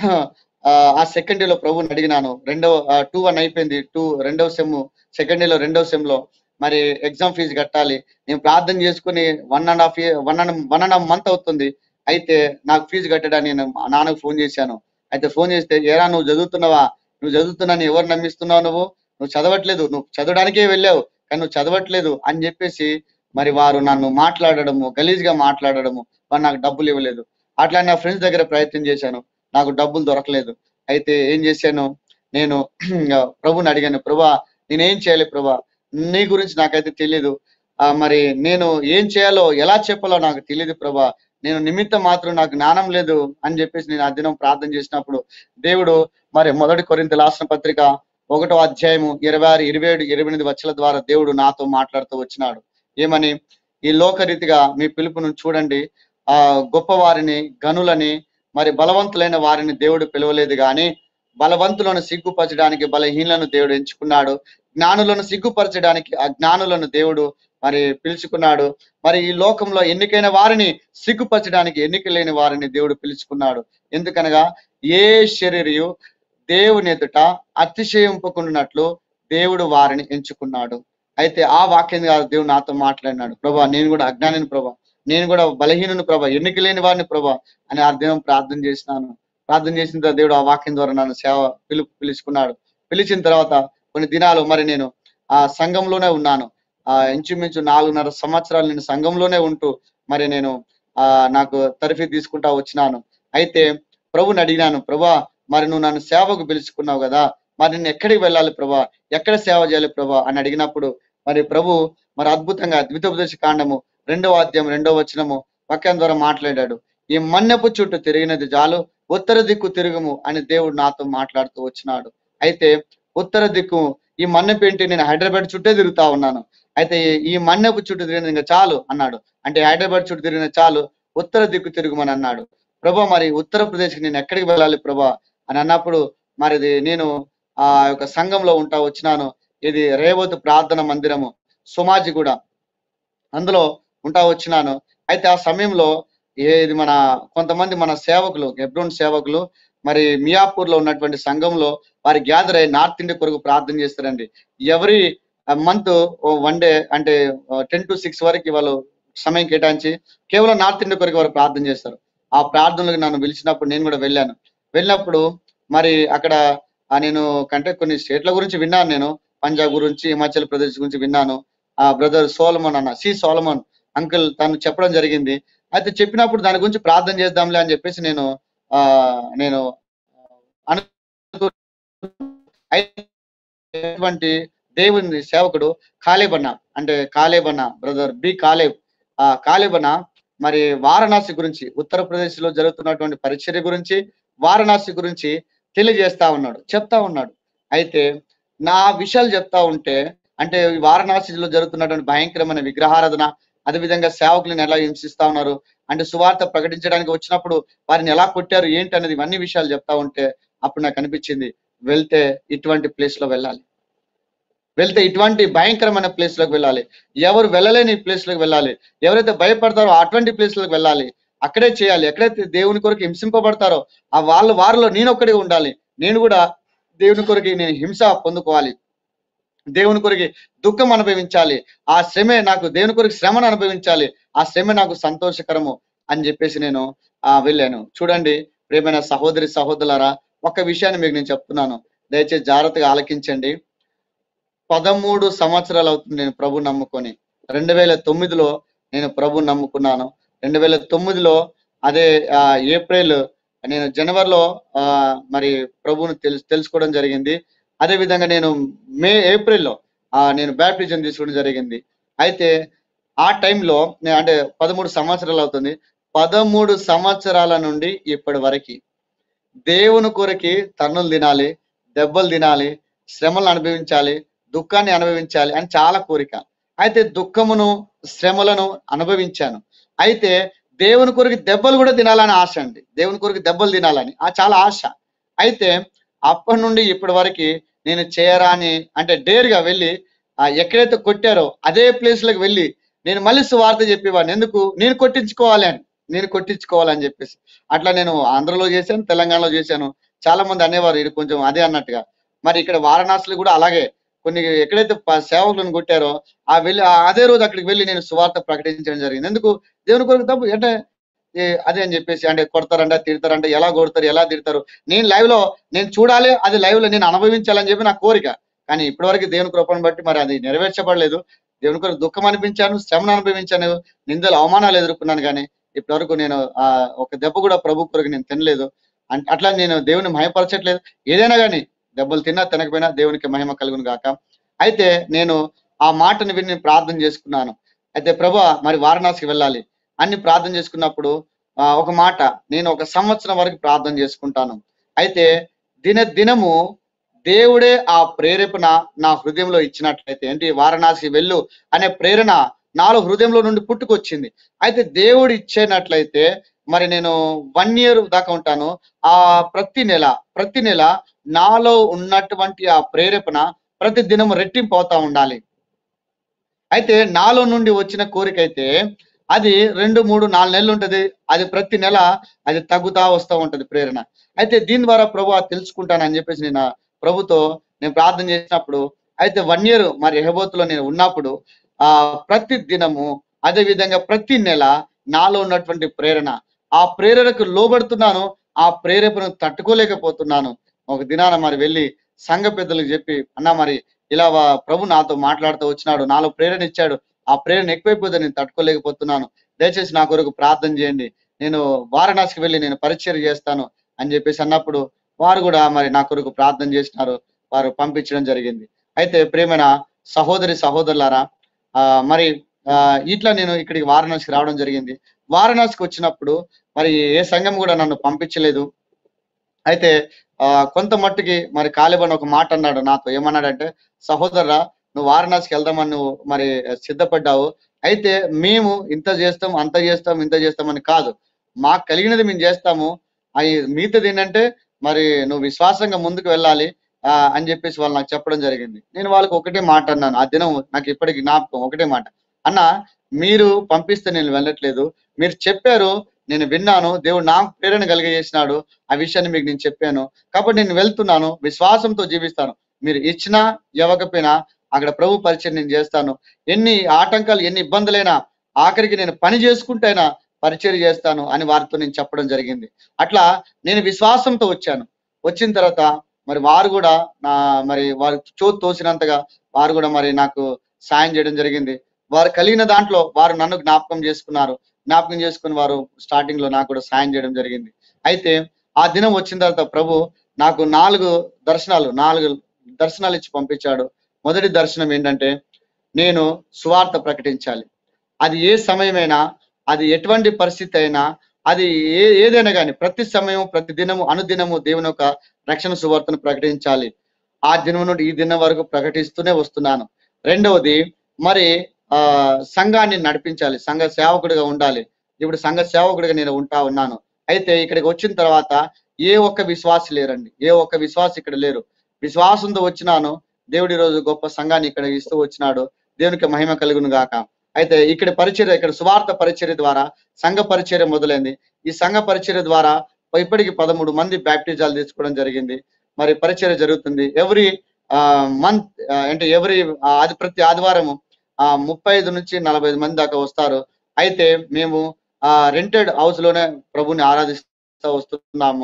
ఆ, ఆ సెకండ్ ఇయర్ లో ప్రభుని అడిగినాను రెండవ టూ వన్ అయిపోయింది టూ రెండవ సెమ్ సెకండ్ ఇయర్ లో రెండవ సెమ్ లో మరి ఎగ్జామ్ ఫీజు కట్టాలి నేను ప్రార్థన చేసుకుని one and half year one and one and half month అవుతుంది అయితే నాకు ఫీజు కట్టడానికి నేను మా నాన్నకు ఫోన్ చేశాను అయితే ఫోన్ చేస్తే ఏరా నువ్వు చదువుతున్నావా నువ్వు చదువుతున్నాను ఎవరు నమ్మిస్తున్నావు నువ్వు నువ్వు చదవట్లేదు నువ్వు చదవడానికే వెళ్ళావు కానీ నువ్వు చదవట్లేదు అని చెప్పేసి మరి వారు నన్ను మాట్లాడడము గలీజ్గా మాట్లాడడము వారు నాకు డబ్బులు ఇవ్వలేదు అట్లా నా ఫ్రెండ్స్ దగ్గర ప్రయత్నం చేశాను నాకు డబ్బులు దొరకలేదు అయితే ఏం చేశాను నేను ప్రభుని అడిగాను ప్రభా నేనేం చేయాలి ప్రభా నీ గురించి నాకైతే తెలియదు ఆ, మరి నేను ఏం చేయాలో ఎలా చెప్పాలో నాకు తెలియదు ప్రభా నేను నిమిత్తం మాత్రం నాకు జ్ఞానం లేదు అని చెప్పేసి నేను ఆ దినం ప్రార్థన చేసినప్పుడు దేవుడు మరి మొదటి కొరింత రాసిన పత్రిక ఒకటో అధ్యాయము ఇరవై ఆరు ఇరవై ఏడు ఇరవై ఎనిమిది వచ్చల ద్వారా దేవుడు నాతో మాట్లాడుతూ వచ్చినాడు ఏమని ఈ లోకరీతిగా మీ పిలుపును చూడండి ఆ గొప్ప వారిని గనులని మరి బలవంతులైన వారిని దేవుడు పిలవలేదు గాని బలవంతులను సిగ్గుపరచడానికి బలహీనలను దేవుడు ఎంచుకున్నాడు జ్ఞానులను సిగ్గుపరచడానికి అజ్ఞానులను దేవుడు మరి పిలుచుకున్నాడు మరి ఈ లోకంలో ఎన్నికైన వారిని సిగ్గుపరచడానికి ఎన్నిక లేని వారిని దేవుడు పిలుచుకున్నాడు ఎందుకనగా ఏ శరీరయు దేవుని ఎదుట అతిశయింపుకున్నట్లు దేవుడు వారిని ఎంచుకున్నాడు అయితే ఆ వాక్యం ద్వారా దేవుడు నాతో మాట్లాడినాడు ప్రభా నేను కూడా అజ్ఞానిని ప్రభా నేను కూడా బలహీనుని ప్రభా ఎన్నిక లేని వారిని ప్రభా అని ఆ దినం ప్రార్థన చేసినాను ప్రార్థన చేసిన తర్వాత దేవుడు ఆ వాక్యం ద్వారా నన్ను సేవ పిలు పిలుచుకున్నాడు పిలిచిన తర్వాత కొన్ని దినాలు మరి నేను ఆ సంఘంలోనే ఉన్నాను ఆ ఇంచుమించు నాలుగున్నర సంవత్సరాలు నేను సంఘంలోనే ఉంటూ మరి నేను ఆ నాకు తరఫీ తీసుకుంటా వచ్చినాను అయితే ప్రభుని అడిగినాను ప్రభా మరి నువ్వు నన్ను సేవకు పిలుచుకున్నావు కదా మరి నేను ఎక్కడికి వెళ్ళాలి ప్రభా ఎక్కడ సేవ చేయాలి ప్రభా అని అడిగినప్పుడు మరి ప్రభు మరి అద్భుతంగా ద్వితోపదేశ కాండము రెండవ అధ్యాయం రెండవ వచనము వాక్యం ద్వారా మాట్లాడాడు ఈ మన్నెపు చుట్టూ తిరిగినది చాలు ఉత్తర దిక్కు తిరుగుము అని దేవుడు నాతో మాట్లాడుతూ వచ్చినాడు అయితే ఉత్తర దిక్కు ఈ మన్నెపు ఏంటి నేను హైదరాబాద్ చుట్టే తిరుగుతా ఉన్నాను అయితే ఈ- ఈ మన్నెపు చుట్టూ తిరిగినది ఇంకా చాలు అన్నాడు అంటే హైదరాబాద్ చుట్టూ తిరిగిన చాలు ఉత్తర దిక్కు తిరుగుమని అన్నాడు ప్రభా మరి ఉత్తరప్రదేశ్కి నేను ఎక్కడికి వెళ్ళాలి ప్రభా అని అన్నప్పుడు మరి ఇది నేను ఆ యొక్క సంఘంలో ఉంటా వచ్చినాను ఇది రేవతు ప్రార్థన మందిరము సుమాజి కూడా అందులో ఉంటా వచ్చినాను అయితే ఆ సమయంలో ఏ ఇది మన కొంతమంది మన సేవకులు గెబ్రోన్ సేవకులు మరి మియాపూర్ లో ఉన్నటువంటి సంఘంలో వారి గ్యాదర్ అయ్యి నార్త్ ఇండియా కొరకు ప్రార్థన చేస్తారండి ఎవరి మంత్ వన్ డే అంటే టెన్ టు సిక్స్ వరకు వాళ్ళు సమయం కేటాయించి కేవలం నార్త్ ఇండియా కొరకు వారు ప్రార్థన చేస్తారు ఆ ప్రార్థనలకు నన్ను పిలిచినప్పుడు నేను కూడా వెళ్ళాను వెళ్ళినప్పుడు మరి అక్కడ ఆ నేను కంటే కొన్ని స్టేట్ల గురించి విన్నాను నేను పంజాబ్ గురించి హిమాచల్ ప్రదేశ్ గురించి విన్నాను ఆ బ్రదర్ సోలమన్ అన్న సి సోలమన్ అంకుల్ తను చెప్పడం జరిగింది అయితే చెప్పినప్పుడు దాని గురించి ప్రార్థన చేద్దాంలే అని చెప్పేసి నేను ఆ నేను అనుకు అయినటువంటి దేవుని సేవకుడు కాలేబన్న అంటే కాలేబన్న బ్రదర్ బి కాలేబ్ ఆ కాలేబన్న మరి వారణాసి గురించి ఉత్తరప్రదేశ్ లో జరుగుతున్నటువంటి పరిచర్య గురించి వారణాసి గురించి తెలియజేస్తా ఉన్నాడు చెప్తా ఉన్నాడు అయితే నా విషయాలు చెప్తా ఉంటే అంటే ఈ వారణాసిలో జరుగుతున్నటువంటి భయంకరమైన విగ్రహారాధన అదేవిధంగా సేవకులను ఎలా హింసిస్తా ఉన్నారు అంటే సువార్త ప్రకటించడానికి వచ్చినప్పుడు వారిని ఎలా కొట్టారు ఏంటి అనేది ఇవన్నీ విషయాలు చెప్తా ఉంటే అప్పుడు నాకు అనిపించింది వెళ్తే ఇటువంటి ప్లేస్ లో వెళ్ళాలి వెళ్తే ఇటువంటి భయంకరమైన ప్లేస్ లోకి వెళ్ళాలి ఎవరు వెళ్ళలేని ప్లేస్ లోకి వెళ్ళాలి ఎవరైతే భయపడతారో అటువంటి ప్లేస్ లోకి వెళ్ళాలి అక్కడే చేయాలి ఎక్కడైతే దేవుని కొరకు హింసింపబడతారో ఆ వాళ్ళు వారిలో నేను ఒక్కడే ఉండాలి నేను కూడా దేవుని కొరకు నేను హింస పొందుకోవాలి దేవుని కొరకు దుఃఖం అనుభవించాలి ఆ శ్రమే నాకు దేవుని కొరకు శ్రమను అనుభవించాలి ఆ శ్రమ నాకు సంతోషకరము అని చెప్పేసి నేను ఆ వెళ్ళాను చూడండి ప్రేమైన సహోదరి సహోదరులారా ఒక్క విషయాన్ని మీకు నేను చెప్తున్నాను దయచేసి జాగ్రత్తగా ఆలకించండి పదమూడు సంవత్సరాలు అవుతుంది నేను ప్రభు నమ్ముకొని రెండు వేల తొమ్మిదిలో నేను ప్రభు నమ్ముకున్నాను రెండు వేల తొమ్మిదిలో అదే ఆ, ఏప్రిల్ నేను జనవరిలో ఆ, మరి ప్రభువును తెలుసు తెలుసుకోవడం జరిగింది అదే విధంగా నేను మే ఏప్రిల్లో ఆ, నేను బ్యాప్టిజం తీసుకోవడం జరిగింది అయితే ఆ టైంలో నేను అంటే పదమూడు సంవత్సరాలు అవుతుంది పదమూడు సంవత్సరాల నుండి ఇప్పటి వరకు దేవుని కొరకి తన్నులు తినాలి దెబ్బలు తినాలి శ్రమలు అనుభవించాలి దుఃఖాన్ని అనుభవించాలి అని చాలా కోరిక అయితే దుఃఖమును శ్రమలను అనుభవించాను అయితే దేవుని కొరకు దెబ్బలు కూడా తినాలని ఆశ అండి దేవుని కొరకు దెబ్బలు తినాలని ఆ చాలా ఆశ అయితే అప్పటి నుండి ఇప్పటి వరకు నేను చేయరాని అంటే డేర్గా వెళ్ళి ఆ ఎక్కడైతే కొట్టారో అదే ప్లేస్ లకు వెళ్ళి నేను మళ్ళీ సువార్త చెప్పేవాడిని ఎందుకు నేను కొట్టించుకోవాలి అని నేను కొట్టించుకోవాలని చెప్పేసి అట్లా నేను ఆంధ్రలో చేశాను తెలంగాణలో చేశాను చాలా మంది అనేవారు ఇది కొంచెం అదే అన్నట్టుగా మరి ఇక్కడ వారణాసిలో కూడా అలాగే కొన్ని ఎక్కడైతే ప- సేవకులను కొట్టారో ఆ వెళ్ళి ఆ అదే రోజు అక్కడికి వెళ్ళి నేను సువార్త ప్రకటించడం జరిగింది ఎందుకు దేవుని కొరకు తప్పు అంటే ఏ, అదే అని చెప్పేసి అంటే కొడతారంట తిడతారంట ఎలా కొడతారు ఎలా తిడతారు నేను లైవ్ లో నేను చూడాలి అది లైవ్ లో నేను అనుభవించాలని చెప్పి నా కోరిక కానీ ఇప్పటివరకు దేవుని కృపను బట్టి మరి అది నెరవేర్చబడలేదు దేవుని కొరకు దుఃఖం అనిపించాను శ్రమను అనుభవించాను నిందలు అవమానాలు ఎదుర్కొన్నాను కానీ ఇప్పటివరకు నేను ఆ ఒక దెబ్బ కూడా ప్రభు కొరకు నేను తినలేదు అంటే అట్లా నేను దేవుని మహిమపరచట్లేదు ఏదైనా కానీ దెబ్బలు తిన్నా తినకపోయినా దేవునికి మహిమ కలుగును గాక అయితే నేను ఆ మాటను విని నేను ప్రార్థన చేసుకున్నాను అయితే ప్రభా మరి వారణాసికి వెళ్ళాలి అన్ని ప్రార్థన చేసుకున్నప్పుడు ఆ, ఒక మాట నేను ఒక సంవత్సరం వరకు ప్రార్థన చేసుకుంటాను అయితే దిన దినము దేవుడే ఆ ప్రేరేపణ నా హృదయంలో ఇచ్చినట్లయితే ఏంటి వారణాసి వెళ్ళు అనే ప్రేరణ నాలో హృదయంలో నుండి పుట్టుకొచ్చింది అయితే దేవుడు ఇచ్చేనట్లయితే మరి నేను వన్ ఇయర్ దాకా ఉంటాను ఆ ప్రతి నెల ప్రతి నెల నాలో ఉన్నటువంటి ఆ ప్రేరేపణ ప్రతి దినం రెట్టింపు అవుతా ఉండాలి అయితే నాలో నుండి వచ్చిన కోరిక అయితే అది రెండు మూడు నాలుగు నెలలు ఉంటది అది ప్రతి నెల అది తగ్గుతా వస్తూ ఉంటది ప్రేరణ అయితే దీని ద్వారా ప్రభు అది తెలుసుకుంటానని చెప్పేసి నేను ఆ ప్రభుతో నేను ప్రార్థన చేసినప్పుడు అయితే వన్ ఇయర్ మరి రెహబోతులో నేను ఉన్నప్పుడు ఆ ప్రతి దినము అదే విధంగా ప్రతి నెల నాలో ఉన్నటువంటి ప్రేరణ ఆ ప్రేరణకు లోబడుతున్నాను ఆ ప్రేరేపణను తట్టుకోలేకపోతున్నాను ఒక దినాన మరి వెళ్ళి సంఘ పెద్దలకు చెప్పి అన్న మరి ఇలా వా- ప్రభు నాతో మాట్లాడుతూ వచ్చినాడు నాలో ప్రేరణ ఇచ్చాడు ఆ ప్రేరణ ఎక్కువైపోతే నేను తట్టుకోలేకపోతున్నాను దయచేసి నా కొరకు ప్రార్థన చేయండి నేను వారణాసికి వెళ్ళి నేను పరిచయం చేస్తాను అని చెప్పేసి అన్నప్పుడు వారు కూడా మరి నా కొరకు ప్రార్థన చేసినారు వారు పంపించడం జరిగింది అయితే ప్రేమైన సహోదరి సహోదరులారా ఆ మరి ఆ ఇట్లా నేను ఇక్కడికి వారణాసికి రావడం జరిగింది వారణాసికి వచ్చినప్పుడు మరి ఏ సంఘం కూడా నన్ను పంపించలేదు అయితే ఆ కొంత మట్టుకి మరి కాలిబన్ ఒక మాట అన్నాడు నాతో ఏమన్నాడంటే సహోదరా నువ్వు వారణాసికి వెళ్దామని నువ్వు మరి సిద్ధపడ్డావు అయితే మేము ఇంత చేస్తాం అంత చేస్తాం ఇంత చేస్తామని కాదు మాకు కలిగినది మేము చేస్తాము అవి మిగతాది ఏంటంటే మరి నువ్వు విశ్వాసంగా ముందుకు వెళ్ళాలి ఆ, అని చెప్పేసి వాళ్ళు నాకు చెప్పడం జరిగింది నేను వాళ్ళకి ఒకటే మాట అన్నాను ఆ దినం నాకు ఇప్పటికి జ్ఞాపకం ఒకటే మాట అన్న మీరు పంపిస్తే నేను వెళ్ళట్లేదు మీరు చెప్పారు నేను విన్నాను దేవుడు నాకు ప్రేరణ కలిగజేసినాడు ఆ విషయాన్ని మీకు నేను చెప్పాను కాబట్టి నేను వెళ్తున్నాను విశ్వాసంతో జీవిస్తాను మీరు ఇచ్చినా ఇవ్వకపోయినా అక్కడ ప్రభు పరిచయం నేను చేస్తాను ఎన్ని ఆటంకాలు ఎన్ని ఇబ్బందులైనా ఆఖరికి నేను పని చేసుకుంటైనా పరిచయం చేస్తాను అని వారితో నేను చెప్పడం జరిగింది అట్లా నేను విశ్వాసంతో వచ్చాను వచ్చిన తర్వాత మరి వారు కూడా నా మరి వారు చో తోసినంతగా వారు కూడా మరి నాకు సాయం చేయడం జరిగింది వారు కలిగిన దాంట్లో వారు నన్ను జ్ఞాపకం చేసుకున్నారు జ్ఞాపకం చేసుకుని వారు స్టార్టింగ్ లో నాకు కూడా సాయం చేయడం జరిగింది అయితే ఆ దినం వచ్చిన తర్వాత ప్రభు నాకు నాలుగు దర్శనాలు నాలుగు దర్శనాలు ఇచ్చి పంపించాడు మొదటి దర్శనం ఏంటంటే నేను సువార్త ప్రకటించాలి అది ఏ సమయమైనా అది ఎటువంటి పరిస్థితి అయినా అది ఏ ఏదైనా కానీ ప్రతి సమయం ప్రతి దినము అనుదినము దేవుని యొక్క రక్షణ సువార్తను ప్రకటించాలి ఆ దినం నుండి ఈ దినం వరకు ప్రకటిస్తూనే వస్తున్నాను రెండవది మరి ఆ సంఘాన్ని నడిపించాలి సంఘ సేవకుడిగా ఉండాలి ఇప్పుడు సంఘ సేవకుడిగా నేను ఉంటా ఉన్నాను అయితే ఇక్కడికి వచ్చిన తర్వాత ఏ ఒక్క విశ్వాసి లేరండి ఏ ఒక్క విశ్వాసి ఇక్కడ లేరు విశ్వాసంతో వచ్చినాను దేవుడి రోజు గొప్ప సంఘాన్ని ఇక్కడ ఇస్తూ వచ్చినాడు దేవునికి మహిమ కలుగును గాక అయితే ఇక్కడ పరిచర్య ఇక్కడ సువార్త పరిచర్య ద్వారా సంఘ పరిచర్య మొదలైంది ఈ సంఘ పరిచర్య ద్వారా ఇప్పటికి పదమూడు మంది బ్యాప్టిజాలు తీసుకోవడం జరిగింది మరి పరిచర్య జరుగుతుంది ఎవ్రీ మంత్ అంటే ఎవ్రీ అది ప్రతి ఆదివారము ఆ ముప్పై ఐదు నుంచి నలభై ఐదు మంది దాకా వస్తారు అయితే మేము ఆ రెంటెడ్ హౌస్ లోనే ప్రభుని ఆరాధిస్తూ వస్తున్నాము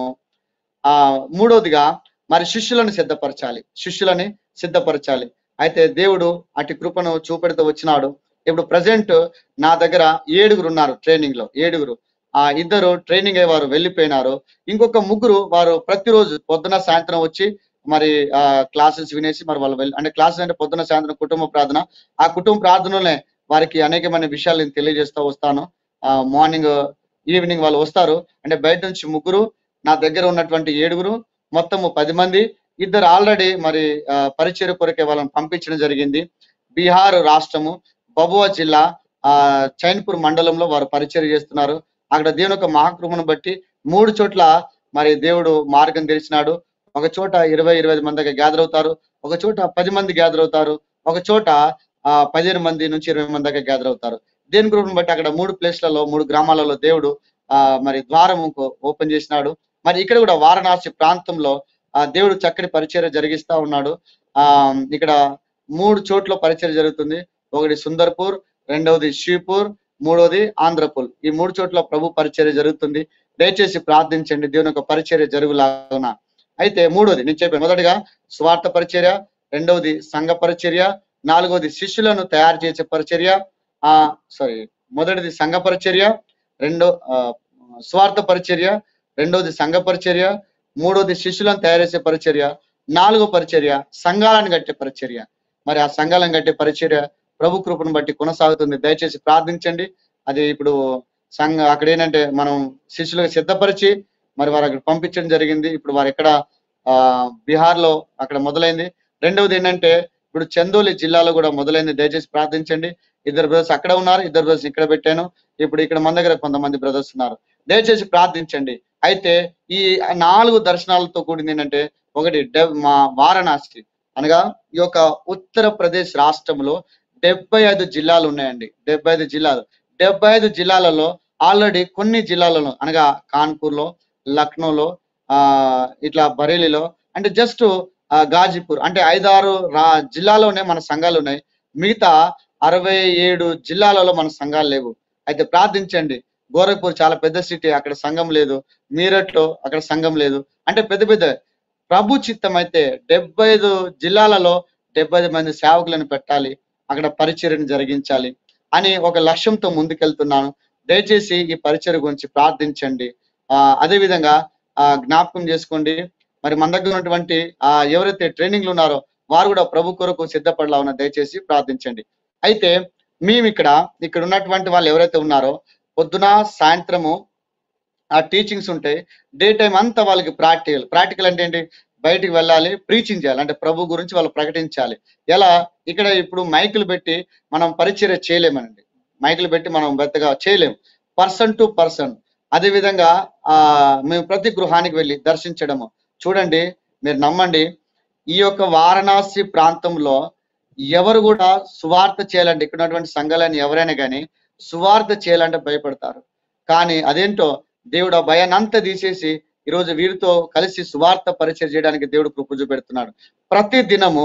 ఆ మూడోదిగా మరి శిష్యులను సిద్ధపరచాలి శిష్యులని సిద్ధపరచాలి అయితే దేవుడు అటు కృపను చూపెడుతూ వచ్చినాడు ఇప్పుడు ప్రజెంట్ నా దగ్గర ఏడుగురు ఉన్నారు ట్రైనింగ్ లో ఏడుగురు ఆ ఇద్దరు ట్రైనింగ్ అయ్యే వారు వెళ్ళిపోయినారు ఇంకొక ముగ్గురు వారు ప్రతిరోజు పొద్దున సాయంత్రం వచ్చి మరి ఆ క్లాసెస్ వినేసి మరి వాళ్ళు వెళ్ళి అంటే క్లాసెస్ అంటే పొద్దున సాయంత్రం కుటుంబ ప్రార్థన ఆ కుటుంబ ప్రార్థనలోనే వారికి అనేకమైన విషయాలు నేను తెలియజేస్తూ వస్తాను ఆ మార్నింగ్ ఈవినింగ్ వాళ్ళు వస్తారు అంటే బయట నుంచి ముగ్గురు నా దగ్గర ఉన్నటువంటి ఏడుగురు మొత్తము పది మంది ఇద్దరు ఆల్రెడీ మరి ఆ, పరిచయ కొరకే వాళ్ళని పంపించడం జరిగింది బీహార్ రాష్ట్రము బబువా జిల్లా ఆ చైన్పూర్ మండలంలో వారు పరిచయం చేస్తున్నారు అక్కడ దేవుని యొక్క మహాకృపను బట్టి మూడు చోట్ల మరి దేవుడు మార్గం తెరిచినాడు ఒక చోట ఇరవై ఇరవై ఐదు మంది గ్యాదర్ అవుతారు ఒక చోట పది మంది గ్యాదర్ అవుతారు ఒక చోట ఆ పదిహేను మంది నుంచి ఇరవై మంది దాకా గ్యాదర్ అవుతారు దేని గ్రూప్ను బట్టి అక్కడ మూడు ప్లేస్లలో మూడు గ్రామాలలో దేవుడు ఆ మరి ద్వారం ఓపెన్ చేసినాడు మరి ఇక్కడ కూడా వారణాసి ప్రాంతంలో ఆ దేవుడు చక్కటి పరిచర్య జరిగిస్తా ఉన్నాడు ఆ ఇక్కడ మూడు చోట్ల పరిచర్య జరుగుతుంది ఒకటి సుందర్పూర్ రెండవది షీపూర్ మూడవది ఆంధ్రపూర్ ఈ మూడు చోట్ల ప్రభు పరిచర్య జరుగుతుంది దయచేసి ప్రార్థించండి దేవుని యొక్క పరిచర్య జరుగులాగున అయితే మూడోది నేను చెప్పాను మొదటిగా స్వార్థ పరిచర్య రెండవది సంఘ పరిచర్య నాలుగవది శిష్యులను తయారు చేసే పరిచర్య ఆ సారీ మొదటిది సంఘ పరిచర్య రెండో ఆ, స్వార్థ పరిచర్య రెండవది సంఘ పరిచర్య మూడవది శిష్యులను తయారు చేసే పరిచర్య నాలుగో పరిచర్య సంఘాలను కట్టే పరిచర్య మరి ఆ సంఘాలను కట్టే పరిచర్య ప్రభు కృపను బట్టి కొనసాగుతుంది దయచేసి ప్రార్థించండి అది ఇప్పుడు సంఘ అక్కడ ఏంటంటే మనం శిష్యులకు సిద్ధపరిచి మరి వారు అక్కడ పంపించడం జరిగింది ఇప్పుడు వారు ఎక్కడ ఆ బీహార్ లో అక్కడ మొదలైంది రెండవది ఏంటంటే ఇప్పుడు చందోలి జిల్లాలో కూడా మొదలైంది దయచేసి ప్రార్థించండి ఇద్దరు బ్రదర్స్ అక్కడ ఉన్నారు ఇద్దరు బ్రదర్స్ ఇక్కడ పెట్టాను ఇప్పుడు ఇక్కడ మన దగ్గర కొంతమంది బ్రదర్స్ ఉన్నారు దయచేసి ప్రార్థించండి అయితే ఈ నాలుగు దర్శనాలతో కూడింది ఏంటంటే ఒకటి డెబ్ మా వారణాసి అనగా ఈ యొక్క ఉత్తరప్రదేశ్ రాష్ట్రంలో డెబ్బై ఐదు జిల్లాలు ఉన్నాయండి డెబ్బై ఐదు జిల్లాలు డెబ్బై ఐదు జిల్లాలలో ఆల్రెడీ కొన్ని జిల్లాలలో అనగా కాన్పూర్ లో లక్నోలో ఆ ఇట్లా బరేలీలో అంటే జస్ట్ గాజీపూర్ అంటే ఐదారు రా జిల్లాలోనే మన సంఘాలు ఉన్నాయి మిగతా అరవై ఏడు జిల్లాలలో మన సంఘాలు లేవు అయితే ప్రార్థించండి గోరఖ్పూర్ చాలా పెద్ద సిటీ అక్కడ సంఘం లేదు మీరట్లో అక్కడ సంఘం లేదు అంటే పెద్ద పెద్ద ప్రభు చిత్తం అయితే డెబ్బై ఐదు జిల్లాలలో డెబ్బై ఐదు మంది సేవకులను పెట్టాలి అక్కడ పరిచర్యను జరిగించాలి అని ఒక లక్ష్యంతో ముందుకెళ్తున్నాను దయచేసి ఈ పరిచర్య గురించి ప్రార్థించండి ఆ అదే విధంగా ఆ జ్ఞాపకం చేసుకోండి మరి మన దగ్గర ఉన్నటువంటి ఆ ఎవరైతే ట్రైనింగ్లు ఉన్నారో వారు కూడా ప్రభు కొరకు సిద్ధపడలా ఉన్న దయచేసి ప్రార్థించండి అయితే మేము ఇక్కడ ఇక్కడ ఉన్నటువంటి వాళ్ళు ఎవరైతే ఉన్నారో పొద్దున సాయంత్రము ఆ టీచింగ్స్ ఉంటాయి డే టైం అంతా వాళ్ళకి ప్రాక్టికల్ ప్రాక్టికల్ అంటే ఏంటి బయటికి వెళ్ళాలి ప్రీచింగ్ చేయాలి అంటే ప్రభు గురించి వాళ్ళు ప్రకటించాలి ఎలా ఇక్కడ ఇప్పుడు మైకులు పెట్టి మనం పరిచర్య చేయలేమనండి మైకులు పెట్టి మనం పెద్దగా చేయలేం పర్సన్ టు పర్సన్ అదే విధంగా ఆ మేము ప్రతి గృహానికి వెళ్ళి దర్శించడము చూడండి మీరు నమ్మండి ఈ యొక్క వారణాసి ప్రాంతంలో ఎవరు కూడా సువార్త చేయాలంటే ఇక్కడ ఉన్నటువంటి సంఘాలని ఎవరైనా కానీ సువార్త చేయాలంటే భయపడతారు కానీ అదేంటో దేవుడు ఆ భయాన్ని అంతా తీసేసి ఈరోజు వీరితో కలిసి సువార్త పరిచయం చేయడానికి దేవుడు కృప చూపెడుతున్నాడు ప్రతి దినము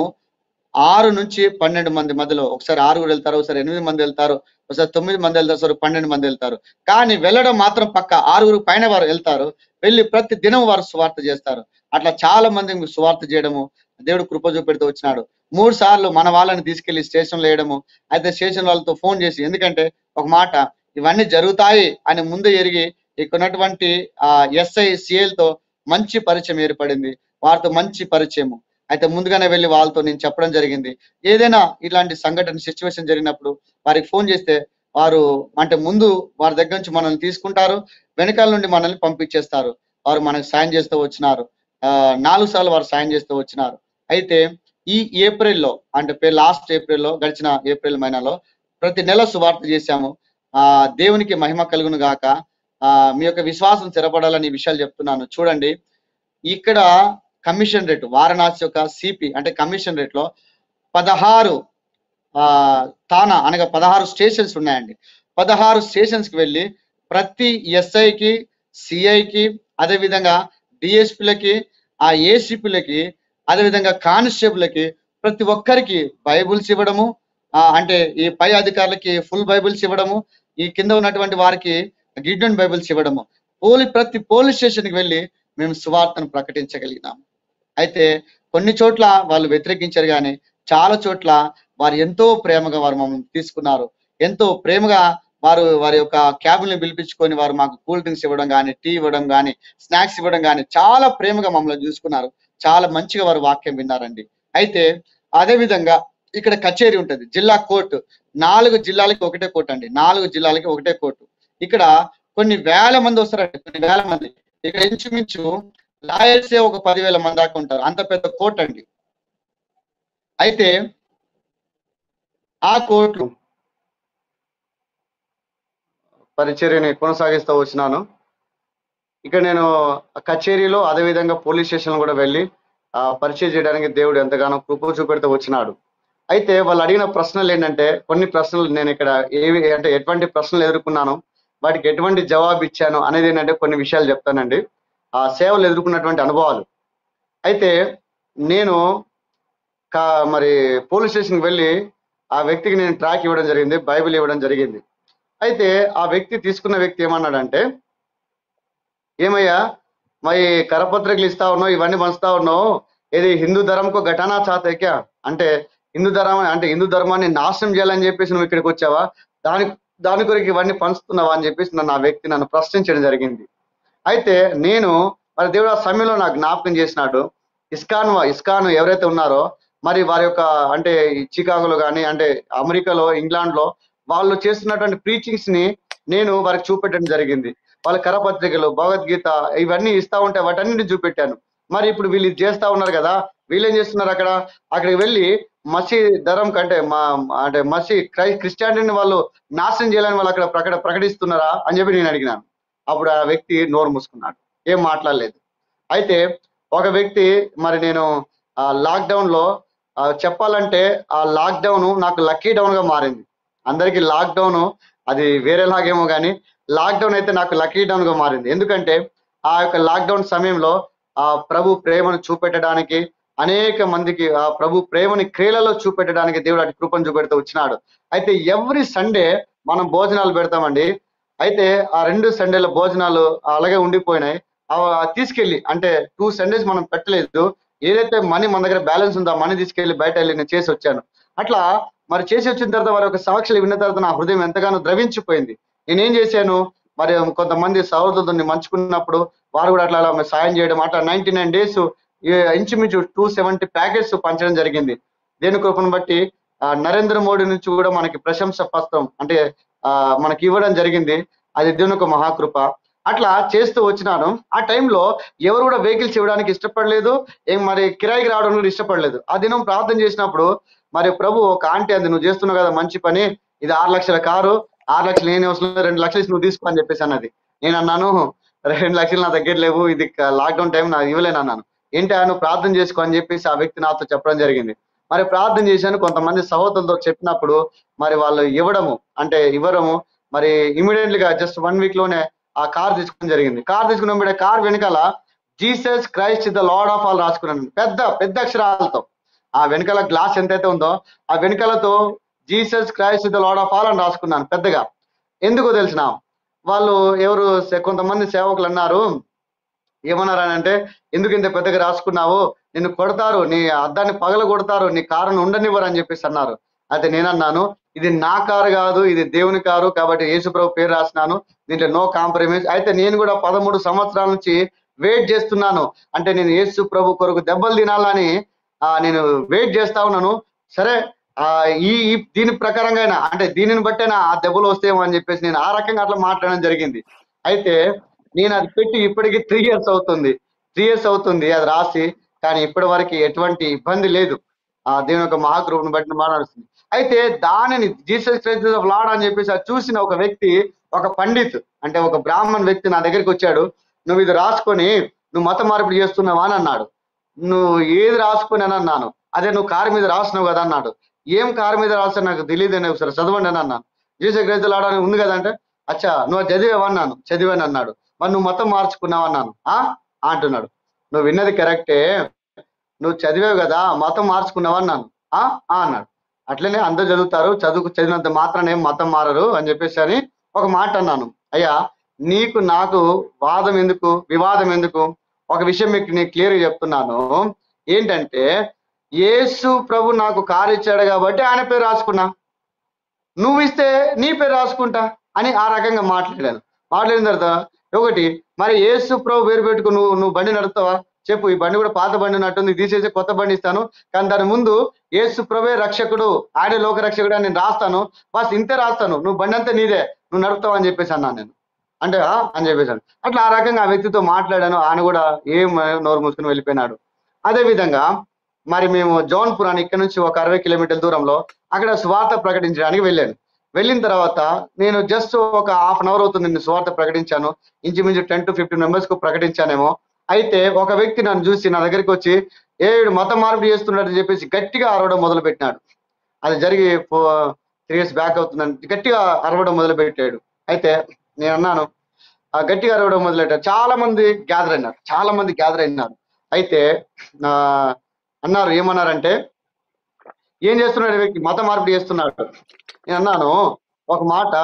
ఆరు నుంచి పన్నెండు మంది మధ్యలో ఒకసారి ఆరుగురు వెళ్తారు ఒకసారి ఎనిమిది మంది వెళ్తారు ఒకసారి తొమ్మిది మంది వెళ్తారు ఒకసారి పన్నెండు మంది వెళ్తారు కానీ వెళ్ళడం మాత్రం పక్క ఆరుగురు పైన వారు వెళ్తారు వెళ్ళి ప్రతి దినం వారు సువార్త చేస్తారు అట్లా చాలా మంది సువార్త చేయడము దేవుడు కృప చూపెడుతూ వచ్చినాడు మూడు సార్లు మన వాళ్ళని తీసుకెళ్లి స్టేషన్లో వేయడము అయితే స్టేషన్ వాళ్ళతో ఫోన్ చేసి ఎందుకంటే ఒక మాట ఇవన్నీ జరుగుతాయి అని ముందు ఎరిగి ఇక్కడ ఉన్నటువంటి ఆ ఎస్ఐ సిఎల్ తో మంచి పరిచయం ఏర్పడింది వారితో మంచి పరిచయము అయితే ముందుగానే వెళ్ళి వాళ్ళతో నేను చెప్పడం జరిగింది ఏదైనా ఇలాంటి సంఘటన సిచ్యువేషన్ జరిగినప్పుడు వారికి ఫోన్ చేస్తే వారు అంటే ముందు వారి దగ్గర నుంచి మనల్ని తీసుకుంటారు వెనకాల నుండి మనల్ని పంపించేస్తారు వారు మనకు సాయం చేస్తూ వచ్చినారు ఆ నాలుగు సార్లు వారు సాయం చేస్తూ వచ్చినారు అయితే ఈ ఏప్రిల్లో అంటే లాస్ట్ ఏప్రిల్లో గడిచిన ఏప్రిల్ నెలలో ప్రతి నెల సువార్త చేశాము ఆ దేవునికి మహిమ కలుగును గాక ఆ మీ యొక్క విశ్వాసం స్థిరపడాలని ఈ విషయాలు చెప్తున్నాను చూడండి ఇక్కడ కమిషన్ రేటు వారణాసి యొక్క సిపి అంటే కమిషన్ రేట్ లో పదహారు ఆ తానా అనగా పదహారు స్టేషన్స్ ఉన్నాయండి పదహారు స్టేషన్స్ కి వెళ్ళి ప్రతి ఎస్ఐకి సిఐకి అదే విధంగా డిఎస్పీలకి ఆ ఏసీపీలకి అదే విధంగా కానిస్టేబుల్కి ప్రతి ఒక్కరికి బైబుల్స్ ఇవ్వడము ఆ అంటే ఈ పై అధికారులకి ఫుల్ బైబిల్స్ ఇవ్వడము ఈ కింద ఉన్నటువంటి వారికి గిడ్డన్ బైబిల్స్ ఇవ్వడము పోలి ప్రతి పోలీస్ స్టేషన్ కి వెళ్ళి మేము సువార్తను ప్రకటించగలిగినాం అయితే కొన్ని చోట్ల వాళ్ళు వ్యతిరేకించారు కానీ చాలా చోట్ల వారు ఎంతో ప్రేమగా వారు మమ్మల్ని తీసుకున్నారు ఎంతో ప్రేమగా వారు వారి యొక్క క్యాబుల్ని పిలిపించుకొని వారు మాకు కూల్ డ్రింక్స్ ఇవ్వడం కానీ టీ ఇవ్వడం కానీ స్నాక్స్ ఇవ్వడం కానీ చాలా ప్రేమగా మమ్మల్ని చూసుకున్నారు చాలా మంచిగా వారు వాక్యం విన్నారండి అయితే అదే విధంగా ఇక్కడ కచేరీ ఉంటది జిల్లా కోర్టు నాలుగు జిల్లాలకి ఒకటే కోర్టు అండి నాలుగు జిల్లాలకి ఒకటే కోర్టు ఇక్కడ కొన్ని వేల మంది వస్తారండి కొన్ని వేల మంది ఇక్కడ ఇంచుమించు లాయర్సే ఒక పదివేల మంది దాకా ఉంటారు అంత పెద్ద కోర్టు అండి అయితే ఆ కోర్టు పరిచర్యని కొనసాగిస్తూ వచ్చినాను ఇక్కడ నేను కచేరీలో అదే విధంగా పోలీస్ స్టేషన్ కూడా వెళ్ళి ఆ పరిచయం చేయడానికి దేవుడు ఎంతగానో కృప చూపెడుతూ వచ్చినాడు అయితే వాళ్ళు అడిగిన ప్రశ్నలు ఏంటంటే కొన్ని ప్రశ్నలు నేను ఇక్కడ ఏవి అంటే ఎటువంటి ప్రశ్నలు ఎదుర్కొన్నాను వాటికి ఎటువంటి జవాబు ఇచ్చాను అనేది ఏంటంటే కొన్ని విషయాలు చెప్తానండి ఆ సేవలు ఎదుర్కొన్నటువంటి అనుభవాలు అయితే నేను కా మరి పోలీస్ స్టేషన్కి వెళ్ళి ఆ వ్యక్తికి నేను ట్రాక్ ఇవ్వడం జరిగింది బైబిల్ ఇవ్వడం జరిగింది అయితే ఆ వ్యక్తి తీసుకున్న వ్యక్తి ఏమన్నాడంటే ఏమయ్యా మరి కరపత్రికలు ఇస్తా ఉన్నావు ఇవన్నీ పంచుతా ఉన్నావు ఇది హిందూ ధర్మకు ఘటనా చాతే క్యా అంటే హిందూ ధర్మం అంటే హిందూ ధర్మాన్ని నాశనం చేయాలని చెప్పేసి నువ్వు ఇక్కడికి వచ్చావా దాని దాని కొరకు ఇవన్నీ పంచుతున్నావా అని చెప్పేసి నన్ను ఆ వ్యక్తి నన్ను ప్రశ్నించడం జరిగింది అయితే నేను మరి దేవుడు ఆ సమయంలో నాకు జ్ఞాపకం చేసినాడు ఇస్కాన్ వా- ఇస్కాన్ ఎవరైతే ఉన్నారో మరి వారి యొక్క అంటే ఈ చికాగోలో కానీ అంటే అమెరికాలో ఇంగ్లాండ్ లో వాళ్ళు చేస్తున్నటువంటి ప్రీచింగ్స్ ని నేను వారికి చూపెట్టడం జరిగింది వాళ్ళ కరపత్రికలు భగవద్గీత ఇవన్నీ ఇస్తా ఉంటే వాటన్నిటిని చూపెట్టాను మరి ఇప్పుడు వీళ్ళు ఇది చేస్తా ఉన్నారు కదా వీళ్ళు ఏం చేస్తున్నారు అక్కడ అక్కడికి వెళ్ళి మసీ ధరం కంటే మా అంటే మసీ క్రై క్రిస్టియానిటీని వాళ్ళు నాశనం చేయాలని వాళ్ళు అక్కడ ప్రకట ప్రకటిస్తున్నారా అని చెప్పి నేను అడిగినాను అప్పుడు ఆ వ్యక్తి నోరు మూసుకున్నాడు ఏం మాట్లాడలేదు అయితే ఒక వ్యక్తి మరి నేను ఆ లాక్డౌన్ లో ఆ, చెప్పాలంటే ఆ లాక్డౌన్ నాకు లక్కీ డౌన్ గా మారింది అందరికి లాక్డౌన్ అది వేరేలాగేమో కానీ లాక్డౌన్ అయితే నాకు లక్కీ డౌన్ గా మారింది ఎందుకంటే ఆ యొక్క లాక్డౌన్ సమయంలో ఆ ప్రభు ప్రేమను చూపెట్టడానికి అనేక మందికి ఆ ప్రభు ప్రేమని క్రియలలో చూపెట్టడానికి దేవుడు అటు కృపను చూపెడుతూ వచ్చినాడు అయితే ఎవ్రీ సండే మనం భోజనాలు పెడతామండి అయితే ఆ రెండు సండేల భోజనాలు అలాగే ఉండిపోయినాయి ఆ తీసుకెళ్ళి అంటే టూ సండేస్ మనం పెట్టలేదు ఏదైతే మనీ మన దగ్గర బ్యాలెన్స్ ఉందో ఆ మనీ తీసుకెళ్లి బయట వెళ్ళి నేను చేసి వచ్చాను అట్లా మరి చేసి వచ్చిన తర్వాత వారి యొక్క సాక్షులు విన్న తర్వాత నా హృదయం ఎంతగానో ద్రవించిపోయింది నేనేం చేశాను మరి కొంతమంది సహోదరుని మంచుకున్నప్పుడు వారు కూడా అట్లా అలా సాయం చేయడం అట్లా నైన్టీ నైన్ డేస్ ఇంచుమించు టూ సెవెంటీ ప్యాకెట్స్ పంచడం జరిగింది దేని కృపను బట్టి ఆ, నరేంద్ర మోడీ నుంచి కూడా మనకి ప్రశంస పత్రం అంటే ఆ, మనకి ఇవ్వడం జరిగింది అది దేవుని యొక్క మహాకృప అట్లా చేస్తూ వచ్చినాను ఆ టైంలో ఎవరు కూడా వెహికల్స్ ఇవ్వడానికి ఇష్టపడలేదు ఏం మరి కిరాయికి రావడం కూడా ఇష్టపడలేదు ఆ దినం ప్రార్థన చేసినప్పుడు మరి ప్రభు ఒక ఆంటీ అంది నువ్వు చేస్తున్నావు కదా మంచి పని ఇది ఆరు లక్షల కారు ఆరు లక్షలు నేను అవసరం లేదు, రెండు లక్షలు ఇచ్చి నువ్వు తీసుకో అని చెప్పేసి అన్నది నేను అన్నాను రెండు లక్షలు నా దగ్గర లేవు ఇది లాక్డౌన్ టైం నాకు ఇవ్వలేను అన్నాను ఏంటి ఆయన నువ్వు ప్రార్థన చేసుకో అని చెప్పేసి ఆ వ్యక్తి నాతో చెప్పడం జరిగింది మరి ప్రార్థన చేశాను కొంతమంది సహోదరులతో చెప్పినప్పుడు మరి వాళ్ళు ఇవ్వడము అంటే ఇవ్వడము మరి ఇమీడియట్లీ గా జస్ట్ వన్ వీక్ లోనే ఆ కార్ తీసుకోవడం జరిగింది కార్ తీసుకున్న వెంబడే కార్ వెనకాల Jesus Christ the Lord of all రాసుకున్నాను పెద్ద పెద్ద అక్షరాలతో ఆ వెనకాల గ్లాస్ ఎంతైతే ఉందో ఆ వెనకాలతో Jesus Christ the Lord of all అని రాసుకున్నాను పెద్దగా ఎందుకో తెలిసిన వాళ్ళు ఎవరు సే- కొంతమంది సేవకులు అన్నారు ఏమన్నారు అని అంటే ఎందుకు ఇంత పెద్దగా రాసుకున్నావు నిన్ను కొడతారు నీ అద్దాన్ని పగల కొడతారు నీ కారును ఉండనివ్వరు అని చెప్పేసి అన్నారు అయితే నేనన్నాను ఇది నా కారు కాదు ఇది దేవుని కారు కాబట్టి యేసుప్రభు పేరు రాసినాను దీంట్లో నో కాంప్రమైజ్ అయితే నేను కూడా పదమూడు సంవత్సరాల నుంచి వెయిట్ చేస్తున్నాను అంటే నేను యేసు ప్రభు కొరకు దెబ్బలు తినాలని ఆ, నేను వెయిట్ చేస్తా ఉన్నాను సరే ఆ ఈ ఈ దీని ప్రకారంగా అయినా అంటే దీనిని బట్టైనా ఆ దెబ్బలు వస్తేమో అని చెప్పేసి నేను ఆ రకంగా అట్లా మాట్లాడడం జరిగింది అయితే నేను అది పెట్టి ఇప్పటికి త్రీ ఇయర్స్ అవుతుంది త్రీ ఇయర్స్ అవుతుంది అది రాసి కానీ ఇప్పటి వరకు ఎటువంటి ఇబ్బంది లేదు ఆ దేవుని యొక్క మహాకృపను బట్టి మాట్లాడుతుంది అయితే దానిని జీసస్ క్రైస్ట్ ఆఫ్ లాడ్ అని చెప్పేసి అది చూసిన ఒక వ్యక్తి ఒక పండిత్ అంటే ఒక బ్రాహ్మణ్ వ్యక్తి నా దగ్గరికి వచ్చాడు నువ్వు ఇది రాసుకొని నువ్వు మత మార్పిడి చేస్తున్నావా అని అన్నాడు నువ్వు ఏది రాసుకొని అని అన్నాను అదే నువ్వు కారు మీద రాసినావు కదా అన్నాడు ఏం కారు మీద రాసా నాకు తెలియదు అని ఒకసారి చదవండి అని అన్నాను జీసస్ క్రైస్తు లాడ్ అని ఉంది కదంటే అచ్చా నువ్వు అది చదివావా అన్నాను చదివాను అన్నాడు మరి నువ్వు మొత్తం మార్చుకున్నావు అన్నాను ఆ ఆ అంటున్నాడు నువ్వు విన్నది కరెక్టే నువ్వు చదివావు కదా మతం మార్చుకున్నావు అన్నాను ఆ ఆ అన్నాడు అట్లనే అందరు చదువుతారు చదువుకు చదివినంత మాత్రాన ఏం మతం మారరు అని చెప్పేసి అని ఒక మాట అన్నాను అయ్యా నీకు నాకు వాదం ఎందుకు వివాదం ఎందుకు ఒక విషయం మీకు నేను క్లియర్ చెప్తున్నాను ఏంటంటే యేసు ప్రభు నాకు కారు ఇచ్చాడు కాబట్టి ఆయన పేరు రాసుకున్నా నువ్వు ఇస్తే నీ పేరు రాసుకుంటా అని ఆ రకంగా మాట్లాడాను మాట్లాడిన తర్వాత ఒకటి మరి యేసు ప్రభు పేరు పెట్టుకు నువ్వు నువ్వు బండి నడుపుతావా చెప్పు ఈ బండి కూడా పాత బండి నట్టుంది తీసేసి కొత్త బండి ఇస్తాను కానీ దాని ముందు యేసు ప్రభే రక్షకుడు ఆయన లోక రక్షకుడు అని నేను రాస్తాను బస్ ఇంతే రాస్తాను నువ్వు బండి అంతా నీదే నువ్వు నడుపుతావు అని చెప్పేసి అన్నాను నేను అంటే "ఆ?" అని చెప్పేసాను అట్లా ఆ రకంగా ఆ వ్యక్తితో మాట్లాడాను ఆయన కూడా ఏం నోరు మూసుకుని వెళ్ళిపోయినాడు అదే విధంగా మరి మేము జౌన్పూర్ అని ఇక్కడ నుంచి ఒక అరవై కిలోమీటర్ల దూరంలో అక్కడ స్వార్థ ప్రకటించడానికి వెళ్ళాను వెళ్ళిన తర్వాత నేను జస్ట్ ఒక హాఫ్ అన్ అవర్ అవుతుంది నేను స్వార్థ ప్రకటించాను ఇంచుమించు టెన్ టు ఫిఫ్టీన్ మెంబర్స్ కు ప్రకటించానేమో అయితే ఒక వ్యక్తి నన్ను చూసి నా దగ్గరికి వచ్చి ఏ వీడు మత మార్పిడి చేస్తున్నాడని చెప్పేసి గట్టిగా అరవడం మొదలు పెట్టినాడు అది జరిగి త్రీ ఇయర్స్ బ్యాక్ అవుతుందని గట్టిగా అరవడం మొదలు పెట్టాడు అయితే నేను అన్నాను ఆ గట్టిగా అరవడం మొదలెట్టారు చాలా మంది గ్యాదర్ అయినారు చాలా మంది గ్యాదర్ అయినారు అయితే ఆ, అన్నారు ఏమన్నారంటే ఏం చేస్తున్నాడు ఈ వ్యక్తి మత మార్పిడి చేస్తున్నాడు నేను అన్నాను ఒక మాట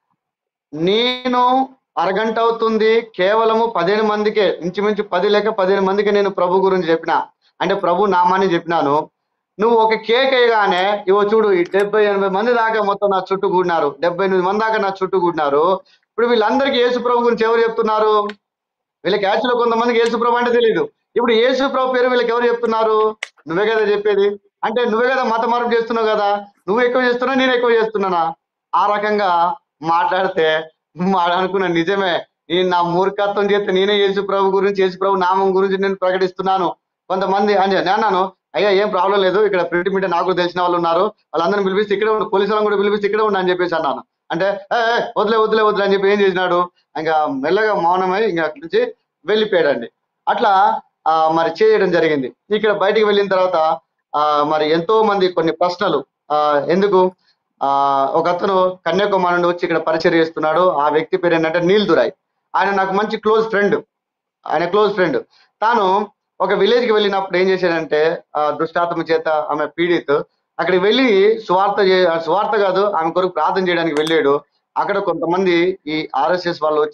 నేను అరగంట అవుతుంది కేవలము పదిహేను మందికే ఇంచుమించు పది లేక పదిహేను మందికి నేను ప్రభు గురించి చెప్పిన అంటే ప్రభు నామాన్ని చెప్పినాను నువ్వు ఒక కేక్ వేయగానే ఇవో చూడు ఈ డెబ్బై ఎనభై మంది దాకా మొత్తం నా చుట్టూ కూడినారు డెబ్బై ఎనిమిది మంది దాకా నా చుట్టూ కూడినారు ఇప్పుడు వీళ్ళందరికీ యేసు ప్రభు గురించి ఎవరు చెప్తున్నారు వీళ్ళకి యాక్చువల్గా కొంతమందికి యేసు ప్రభు అంటే తెలియదు ఇప్పుడు యేసు ప్రభు పేరు వీళ్ళకి ఎవరు చెప్తున్నారు నువ్వే కదా చెప్పేది అంటే నువ్వే కదా మత మార్పు చేస్తున్నావు కదా నువ్వు ఎక్కువ చేస్తున్నావు నేను ఎక్కువ చేస్తున్నానా ఆ రకంగా మాట్లాడితే మా అనుకున్నా నిజమే నేను నా మూర్ఖత్వం చేస్తే నేనే యేసు ప్రభు గురించి యేసు ప్రభు నామం గురించి నేను ప్రకటిస్తున్నాను కొంతమంది అని నేను అన్నాను అయ్యా ఏం ప్రాబ్లం లేదు ఇక్కడ ప్రింట్ మీడియా నాకు కూడా తెలిసిన వాళ్ళు ఉన్నారు వాళ్ళందరిని పిలిపిస్తే ఇక్కడ ఉండు పోలీసు వాళ్ళని కూడా పిలిపిస్తే ఇక్కడ ఉండు అని చెప్పేసి అన్నాను అంటే "ఏ, ఏ, వదిలే వదిలే వదిలే అని చెప్పి ఏం చేసినాడు ఇంకా మెల్లగా మౌనమై ఇంకా అక్కడి నుంచి వెళ్ళిపోయాడండి అట్లా ఆ, మరి చేయడం జరిగింది ఇక్కడ బయటికి వెళ్ళిన తర్వాత ఆ, మరి ఎంతో మంది కొన్ని ప్రశ్నలు ఆ, ఎందుకు ఆ ఒక అతను కన్యాకుమారి నుండి వచ్చి ఇక్కడ పరిచయం చేస్తున్నాడు ఆ వ్యక్తి పేరు ఏంటంటే నీల్ దురాయ్ ఆయన నాకు మంచి క్లోజ్ ఫ్రెండ్ ఆయన క్లోజ్ ఫ్రెండ్ తాను ఒక విలేజ్ కి వెళ్ళినప్పుడు ఏం చేశాడంటే ఆ దుష్టాత్మ చేత ఆమె పీడిత్ అక్కడికి వెళ్ళి స్వార్థ చే- స్వార్థ కాదు ఆమె కొరకు ప్రార్థన చేయడానికి వెళ్ళాడు అక్కడ కొంతమంది ఈ ఆర్ఎస్ఎస్ వాళ్ళు వచ్చి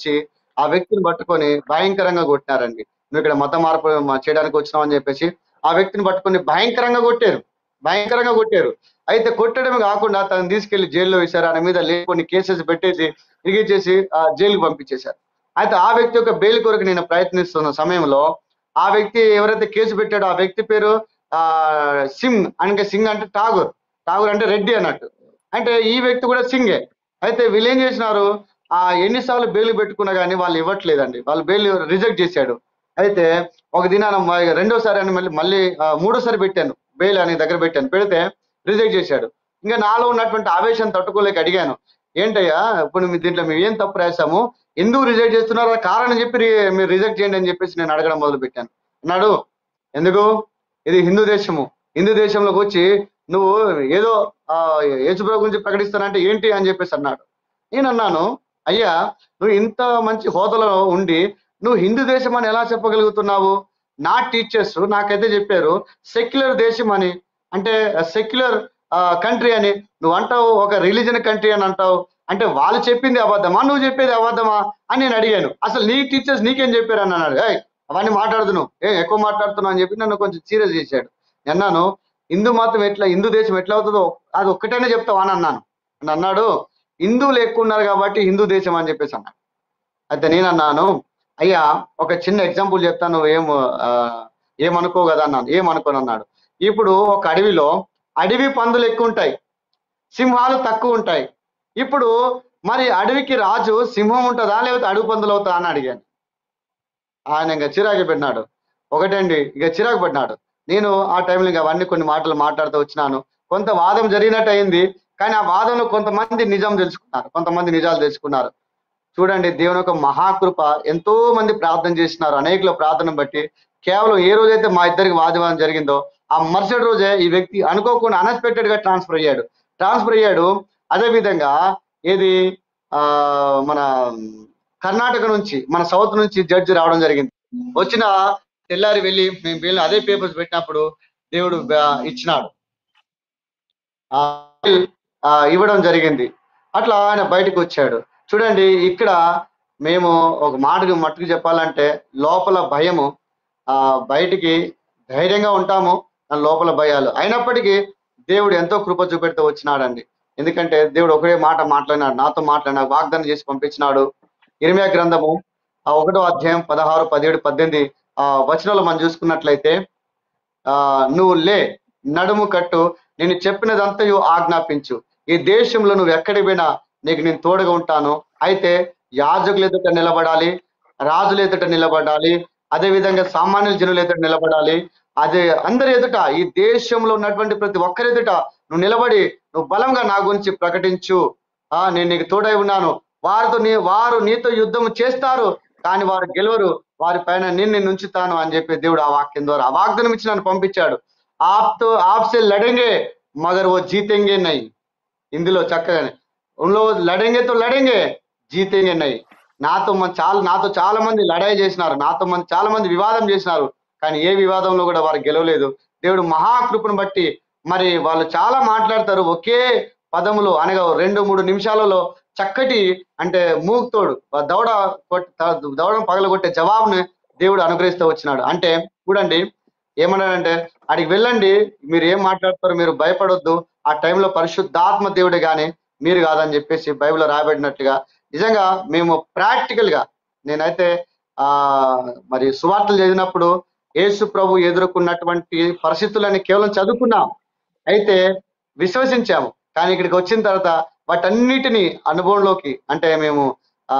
ఆ వ్యక్తిని పట్టుకొని భయంకరంగా కొట్టినారండి నువ్వు ఇక్కడ మత మార్పు మా- చేయడానికి వచ్చినావు అని చెప్పేసి ఆ వ్యక్తిని పట్టుకొని భయంకరంగా కొట్టారు భయంకరంగా కొట్టారు అయితే కొట్టడమే కాకుండా తను తీసుకెళ్లి జైల్లో వేశారు ఆయన మీద లే- కొన్ని కేసెస్ పెట్టేసి ఇరిగిచ్చేసి ఆ జైలుకి పంపించేశారు అయితే ఆ వ్యక్తి యొక్క బెయిల్ కొరకు నేను ప్రయత్నిస్తున్న సమయంలో ఆ వ్యక్తి ఎవరైతే కేసు పెట్టాడో ఆ వ్యక్తి పేరు ఆ సింగ్ అంటే సింగ్ అంటే ఠాగూర్ ఠాగూర్ అంటే రెడ్డి అన్నట్టు అంటే ఈ వ్యక్తి కూడా సింగే అయితే వీళ్ళు ఏం చేసినారు ఆ ఎన్నిసార్లు బెయిల్ పెట్టుకున్నా కానీ వాళ్ళు ఇవ్వట్లేదండి వాళ్ళు బెయిల్ రిజెక్ట్ చేశాడు అయితే ఒక దినాన మ- రెండోసారి అని మళ్ళీ మళ్ళీ ఆ, మూడోసారి పెట్టాను బెయిల్ అని దగ్గర పెట్టాను పెడితే రిజెక్ట్ చేశాడు ఇంకా నాలో ఉన్నటువంటి ఆవేశం తట్టుకోలేక అడిగాను ఏంటయ్యా ఇప్పుడు మీ దీంట్లో మేము ఏం తప్పు రాశాము ఎందుకు రిజెక్ట్ చేస్తున్నారో కారణం చెప్పి రి- మీరు రిజెక్ట్ చేయండి అని చెప్పేసి నేను అడగడం మొదలు పెట్టాను అన్నాడు ఎందుకు ఇది హిందూ దేశము హిందూ దేశంలోకి వచ్చి నువ్వు ఏదో ఆ యేసుప్రభు గురించి ప్రకటిస్తానంటే ఏంటి అని చెప్పేసి అన్నాడు నేను అన్నాను అయ్యా నువ్వు ఇంత మంచి హోదాలో ఉండి నువ్వు హిందూ దేశం అని ఎలా చెప్పగలుగుతున్నావు నా టీచర్స్ నాకైతే చెప్పారు సెక్యులర్ దేశం అని అంటే సెక్యులర్ కంట్రీ అని నువ్వు అంటావు ఒక రిలీజన్ కంట్రీ అని అంటావు అంటే వాళ్ళు చెప్పింది అబద్ధమా నువ్వు చెప్పేది అబద్ధమా అని నేను అడిగాను అసలు నీ టీచర్స్ నీకేం చెప్పారు అని అన్నాడు "ఏయ్, అవన్నీ మాట్లాడుతున్నావు ఏ ఎక్కువ మాట్లాడుతున్నావు అని చెప్పి నన్ను కొంచెం సీరియస్ చేశాడు నేను అన్నాను హిందూ మతం ఎట్లా హిందూ దేశం ఎట్లా అవుతుందో అది ఒక్కటైనా చెప్తావా అని అన్నాను అని అన్నాడు హిందువులు ఎక్కువ ఉన్నారు కాబట్టి హిందూ దేశం అని చెప్పేసి అన్నాడు అయితే నేను అన్నాను అయ్యా ఒక చిన్న ఎగ్జాంపుల్ చెప్తాను ఏం ఆ, ఏమనుకో కదా అన్నాను ఏమనుకోను అన్నాడు ఇప్పుడు ఒక అడవిలో అడవి పందులు ఎక్కువ ఉంటాయి సింహాలు తక్కువ ఉంటాయి ఇప్పుడు మరి అడవికి రాజు సింహం ఉంటుందా లేకపోతే అడవి పందులు అవుతా అని అడిగాను ఆయన ఇంకా చిరాకు పెట్టినాడు ఒకటండి ఇక చిరాకు పడినాడు నేను ఆ టైంలో ఇంకా అవన్నీ కొన్ని మాటలు మాట్లాడుతూ వచ్చినాను కొంత వాదం జరిగినట్టు అయింది కానీ ఆ వాదంలో కొంతమంది నిజం తెలుసుకున్నారు కొంతమంది నిజాలు తెలుసుకున్నారు చూడండి దేవుని యొక్క మహాకృప ఎంతో మంది ప్రార్థన చేసినారు అనేకుల ప్రార్థన బట్టి కేవలం ఏ రోజైతే మా ఇద్దరికి వాదవాదం జరిగిందో ఆ మరుసటి రోజే ఈ వ్యక్తి అనుకోకుండా అన్ఎక్స్పెక్టెడ్ గా ట్రాన్స్ఫర్ అయ్యాడు ట్రాన్స్ఫర్ అయ్యాడు అదే విధంగా ఏది ఆ మన కర్ణాటక నుంచి మన సౌత్ నుంచి జడ్జి రావడం జరిగింది వచ్చిన తెల్లారి వెళ్ళి మేము వెళ్ళి అదే పేపర్స్ పెట్టినప్పుడు దేవుడు బ- ఇచ్చినాడు ఆ ఆ, ఇవ్వడం జరిగింది అట్లా ఆయన బయటకు వచ్చాడు చూడండి ఇక్కడ మేము ఒక మాటకు మట్టుకు చెప్పాలంటే లోపల భయము ఆ బయటికి ధైర్యంగా ఉంటాము కానీ లోపల భయాలు అయినప్పటికీ దేవుడు ఎంతో కృప చూపెడుతూ వచ్చినాడండి ఎందుకంటే దేవుడు ఒకే మాట మాట్లాడినాడు నాతో మాట్లాడినాడు వాగ్దానం చేసి పంపించినాడు ఇరిమియా గ్రంథము ఆ ఒకటో అధ్యాయం పదహారు పదిహేడు పద్దెనిమిది ఆ వచనాలు మనం చూసుకున్నట్లయితే ఆ నువ్వు లే నడుము కట్టు నేను చెప్పినదంతయు ఆజ్ఞాపించు ఈ దేశంలో నువ్వు ఎక్కడికి పోయినా నీకు నేను తోడుగా ఉంటాను అయితే యాజకుల ఎదుట నిలబడాలి రాజుల ఎదుట నిలబడాలి అదే విధంగా సామాన్యుల జనుల ఎదుట నిలబడాలి అదే అందరి ఎదుట ఈ దేశంలో ఉన్నటువంటి ప్రతి ఒక్కరి ఎదుట నువ్వు నిలబడి నువ్వు బలంగా నా గురించి ప్రకటించు ఆ నేను నీకు తోడై ఉన్నాను వారితో నీ వారు నీతో యుద్ధం చేస్తారు కానీ వారు గెలవరు వారి పైన నేను నిన్ను ఉంచుతాను అని చెప్పి దేవుడు ఆ వాక్యం ద్వారా ఆ వాగ్దానం ఇచ్చి నన్ను పంపించాడు ఆప్తో ఆప్సే లడెంగే మగర్ ఓ జీతెంగే నై ఇందులో చక్కగానే ఉన్నో లడెంగేతో లడెంగే జీతెంగే నై నాతో మన చాలా నాతో చాలా మంది లడాయి చేసినారు నాతో మంది చాలా మంది వివాదం చేసినారు కానీ ఏ వివాదంలో కూడా వారు గెలవలేదు దేవుడు మహాకృపను బట్టి మరి వాళ్ళు చాలా మాట్లాడతారు ఒకే పదములో అనగా రెండు మూడు నిమిషాలలో చక్కటి అంటే మూక్తోడు ఆ దవడ కొట్- దవడను పగలగొట్టే జవాబుని దేవుడు అనుగ్రహిస్తూ వచ్చినాడు అంటే చూడండి ఏమన్నాడంటే అడిగి వెళ్ళండి మీరు ఏం మాట్లాడతారో మీరు భయపడొద్దు ఆ టైంలో పరిశుద్ధాత్మ దేవుడే గాని మీరు కాదని చెప్పేసి బైబిల్లో రాయబడినట్టుగా నిజంగా మేము ప్రాక్టికల్ గా నేనైతే ఆ మరి సువార్తలు చదివినప్పుడు యేసు ప్రభు ఎదుర్కొన్నటువంటి పరిస్థితులని కేవలం చదువుకున్నాం అయితే విశ్వసించాము కానీ ఇక్కడికి వచ్చిన తర్వాత వాటన్నిటిని అనుభవంలోకి అంటే మేము ఆ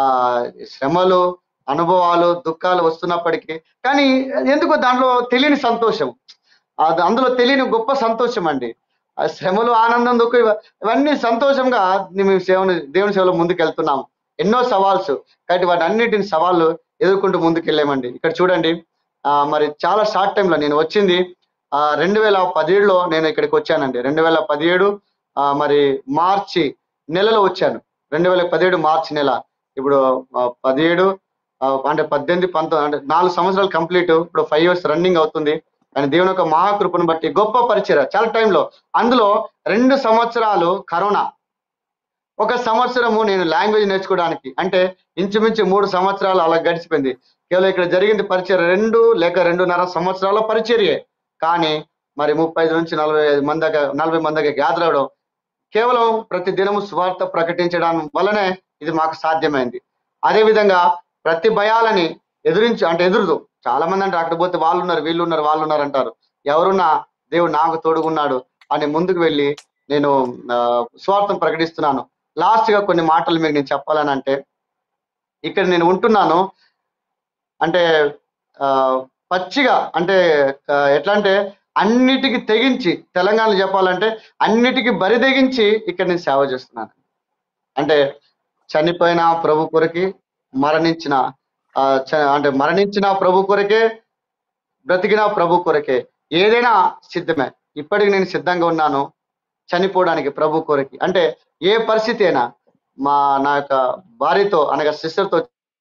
శ్రమలు అనుభవాలు దుఃఖాలు వస్తున్నప్పటికీ కానీ ఎందుకో దాంట్లో తెలియని సంతోషం అది అందులో తెలియని గొప్ప సంతోషం అండి ఆ శ్రమలు ఆనందం దుఃఖం ఇవ- ఇవన్నీ సంతోషంగా మేము సేవను దేవుని సేవలో ముందుకు వెళ్తున్నాము ఎన్నో సవాల్స్ కాబట్టి వాటి అన్నిటిని సవాళ్ళు ఎదుర్కొంటూ ముందుకు వెళ్ళామండి ఇక్కడ చూడండి ఆ మరి చాలా షార్ట్ టైంలో నేను వచ్చింది ఆ రెండు వేల పదిహేడులో నేను ఇక్కడికి వచ్చానండి రెండు వేల పదిహేడు ఆ మరి మార్చి నెలలో వచ్చాను రెండు వేల పదిహేడు మార్చి నెల ఇప్పుడు ఆ, పదిహేడు ఆ, అంటే పద్దెనిమిది పంతొమ్మిది అంటే నాలుగు సంవత్సరాలు కంప్లీట్ ఇప్పుడు ఫైవ్ ఇయర్స్ రన్నింగ్ అవుతుంది కానీ దేవుని యొక్క మహాకృపను బట్టి గొప్ప పరిచయం చాలా టైంలో అందులో రెండు సంవత్సరాలు కరోనా ఒక సంవత్సరము నేను లాంగ్వేజ్ నేర్చుకోవడానికి అంటే ఇంచుమించు మూడు సంవత్సరాలు అలా గడిచిపోయింది కేవలం ఇక్కడ జరిగింది పరిచయం రెండు లేక రెండున్నర సంవత్సరాల పరిచర్యే కానీ మరి ముప్పై ఐదు నుంచి నలభై ఐదు మంది దాకా నలభై మంది దాకా గ్యాదర్ అవడం కేవలం ప్రతి దినము స్వార్థ ప్రకటించడం వల్లనే ఇది మాకు సాధ్యమైంది అదే విధంగా ప్రతి భయాలని ఎదురించి అంటే ఎదురుదు చాలా మంది అంటారు అక్కడ పోతే వాళ్ళు ఉన్నారు వీళ్ళు ఉన్నారు వాళ్ళు ఉన్నారు అంటారు ఎవరున్నా దేవుడు నాకు తోడుగున్నాడు అని ముందుకు వెళ్ళి నేను ఆ, స్వార్థం ప్రకటిస్తున్నాను లాస్ట్ గా కొన్ని మాటలు మీకు నేను చెప్పాలని అంటే ఇక్కడ నేను ఉంటున్నాను అంటే ఆ, పచ్చిగా అంటే ఆ, ఎట్లా అంటే అన్నిటికీ తెగించి తెలంగాణలో చెప్పాలంటే అన్నిటికీ బరి తెగించి ఇక్కడ నేను సేవ చేస్తున్నాను అంటే చనిపోయిన ప్రభు కొరకి మరణించిన ఆ, చ- అంటే మరణించిన ప్రభు కొరకే బ్రతికిన ప్రభు కొరకే ఏదైనా సిద్ధమే ఇప్పటికి నేను సిద్ధంగా ఉన్నాను చనిపోవడానికి ప్రభు కొరకి అంటే ఏ పరిస్థితి అయినా మా నా యొక్క భార్యతో అనగా సిస్టర్తో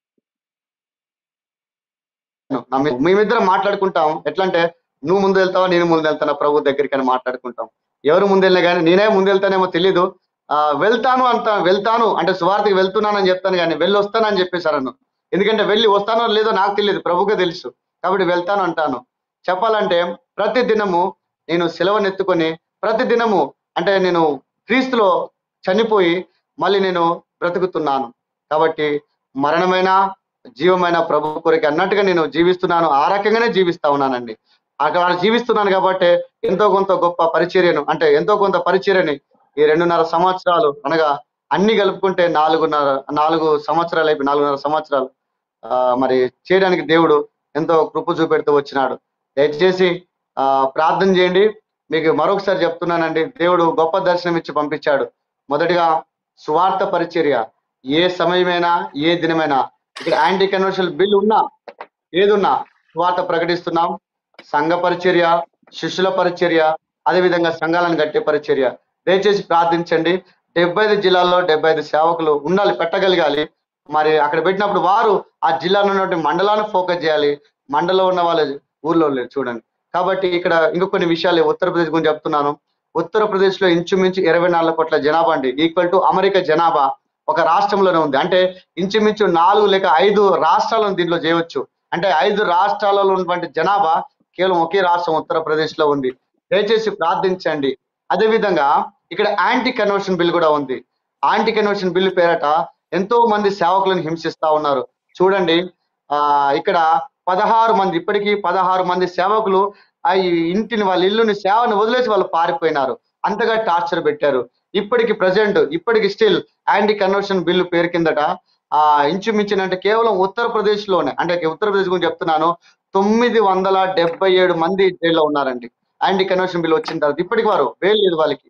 మేమిద్దరం మాట్లాడుకుంటాం ఎట్లా అంటే నువ్వు ముందు వెళ్తావా నేను ముందు వెళ్తానా ప్రభు దగ్గరికి అని మాట్లాడుకుంటాం ఎవరు ముందు వెళ్ళినా కానీ నేనే ముందు వెళ్తానేమో తెలీదు ఆ వెళ్తాను అంత వెళ్తాను అంటే సువార్తకి వెళ్తున్నానని చెప్తాను కానీ వెళ్ళి వస్తానని చెప్పేశారు నన్ను ఎందుకంటే వెళ్ళి వస్తానో లేదో నాకు తెలియదు ప్రభుకే తెలుసు కాబట్టి వెళ్తాను అంటాను చెప్పాలంటే ప్రతి దినము నేను సెలవునెత్తుకొని ప్రతి దినము అంటే నేను క్రీస్తులో చనిపోయి మళ్ళీ నేను బ్రతుకుతున్నాను కాబట్టి మరణమైన జీవమైన ప్రభు కొరికి అన్నట్టుగా నేను జీవిస్తున్నాను ఆ రకంగానే జీవిస్తా ఉన్నానండి అక్కడ జీవిస్తున్నాను కాబట్టి ఎంతో కొంత గొప్ప పరిచర్యను అంటే ఎంతో కొంత పరిచర్యని ఈ రెండున్నర సంవత్సరాలు అనగా అన్ని కలుపుకుంటే నాలుగున్నర నాలుగు సంవత్సరాలు అయిపోయి నాలుగున్నర సంవత్సరాలు ఆ, మరి చేయడానికి దేవుడు ఎంతో కృప చూపెడుతూ వచ్చినాడు దయచేసి ఆ ప్రార్థన చేయండి మీకు మరొకసారి చెప్తున్నానండి దేవుడు గొప్ప దర్శనం ఇచ్చి పంపించాడు మొదటిగా సువార్త పరిచర్య ఏ సమయమైనా ఏ దినమైనా ఇక్కడ యాంటీ కన్వర్షల్ బిల్ ఉన్నా ఏదున్నా సువార్త ప్రకటిస్తున్నాం సంఘ పరిచర్య శిష్యుల పరిచర్య అదేవిధంగా సంఘాలను కట్టే పరిచర్య దయచేసి ప్రార్థించండి డెబ్బై ఐదు జిల్లాల్లో డెబ్బై ఐదు సేవకులు ఉండాలి పెట్టగలగాలి మరి అక్కడ పెట్టినప్పుడు వారు ఆ జిల్లాలో ఉన్నటువంటి మండలాన్ని ఫోకస్ చేయాలి మండలంలో ఉన్న వాళ్ళ ఊర్లో లేరు చూడండి కాబట్టి ఇక్కడ ఇంకో కొన్ని విషయాలు ఉత్తరప్రదేశ్ గురించి చెప్తున్నాను ఉత్తరప్రదేశ్ లో ఇంచుమించు ఇరవై నాలుగు కోట్ల జనాభా అండి ఈక్వల్ టు అమెరికా జనాభా ఒక రాష్ట్రంలోనే ఉంది అంటే ఇంచుమించు నాలుగు లేక ఐదు రాష్ట్రాలను దీంట్లో చేయవచ్చు అంటే ఐదు రాష్ట్రాలలో ఉన్నటువంటి జనాభా కేవలం ఒకే రాష్ట్రం ఉత్తరప్రదేశ్ లో ఉంది దయచేసి ప్రార్థించండి అదే విధంగా ఇక్కడ యాంటీ కన్వర్షన్ బిల్ కూడా ఉంది యాంటీ కన్వర్షన్ బిల్ పేరట ఎంతో మంది సేవకులను హింసిస్తా ఉన్నారు చూడండి ఆ ఇక్కడ పదహారు మంది ఇప్పటికీ పదహారు మంది సేవకులు ఆ ఈ ఇంటిని వాళ్ళ ఇల్లుని సేవను వదిలేసి వాళ్ళు పారిపోయినారు అంతగా టార్చర్ పెట్టారు ఇప్పటికి ప్రజెంట్ ఇప్పటికి స్టిల్ యాంటీ కన్వర్షన్ బిల్లు పేరు కిందట ఆ ఇంచుమించినంటే కేవలం ఉత్తరప్రదేశ్ లోనే అంటే ఉత్తరప్రదేశ్ గురించి చెప్తున్నాను తొమ్మిది వందల డెబ్బై ఏడు మంది జైల్లో ఉన్నారండి యాంటీ కన్వర్షన్ బిల్ వచ్చిన తర్వాత ఇప్పటికి వారు వేలు లేదు వాళ్ళకి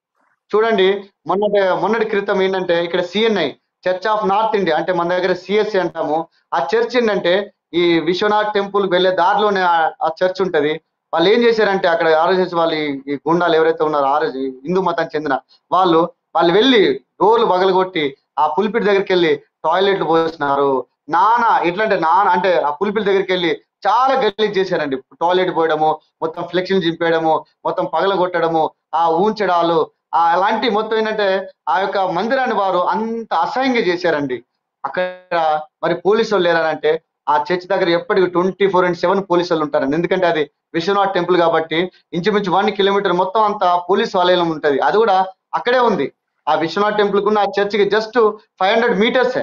చూడండి మొన్నటి మొన్నటి క్రితం ఏంటంటే ఇక్కడ CNI church of North India అంటే మన దగ్గర సిఎస్సి అంటాము ఆ చర్చ్ ఏంటంటే ఈ విశ్వనాథ్ టెంపుల్ వెళ్ళే దారిలోనే ఆ- ఆ చర్చ్ ఉంటది వాళ్ళు ఏం చేశారంటే అక్కడ ఆర్ఎస్ఎస్ వాళ్ళు ఈ- ఈ గుండాలు ఎవరైతే ఉన్నారో ఆర్ఎస్ హిందూ మతానికి చెందిన వాళ్ళు వాళ్ళు వెళ్ళి డోర్లు బగలగొట్టి ఆ పులిపిటి దగ్గరికి వెళ్ళి టాయిలెట్లు పోస్తున్నారు నాన్న ఎట్లా అంటే నాన్న అంటే ఆ పులిపిటి దగ్గరికి వెళ్ళి చాలా గలీజ్ చేశారండి టాయిలెట్ పోయడము మొత్తం ఫ్లెక్సీలు చింపేయడము మొత్తం పగలగొట్టడము ఆ ఊంచడాలు ఆ అలాంటి మొత్తం ఏంటంటే ఆ యొక్క మందిరాన్ని వారు అంత అసహ్యంగా చేశారండి అక్కడ మరి పోలీసు వాళ్ళు లేరంటే ఆ చర్చ్ దగ్గర ఎప్పటికి twenty four and seven police వాళ్ళు ఉంటారండి ఎందుకంటే అది విశ్వనాథ్ టెంపుల్ కాబట్టి ఇంచుమించు వన్ కిలోమీటర్ మొత్తం అంతా పోలీస్ ఆలయం ఉంటది అది కూడా అక్కడే ఉంది ఆ విశ్వనాథ్ టెంపుల్ కున్న ఆ చర్చికి జస్ట్ ఫైవ్ హండ్రెడ్ మీటర్సే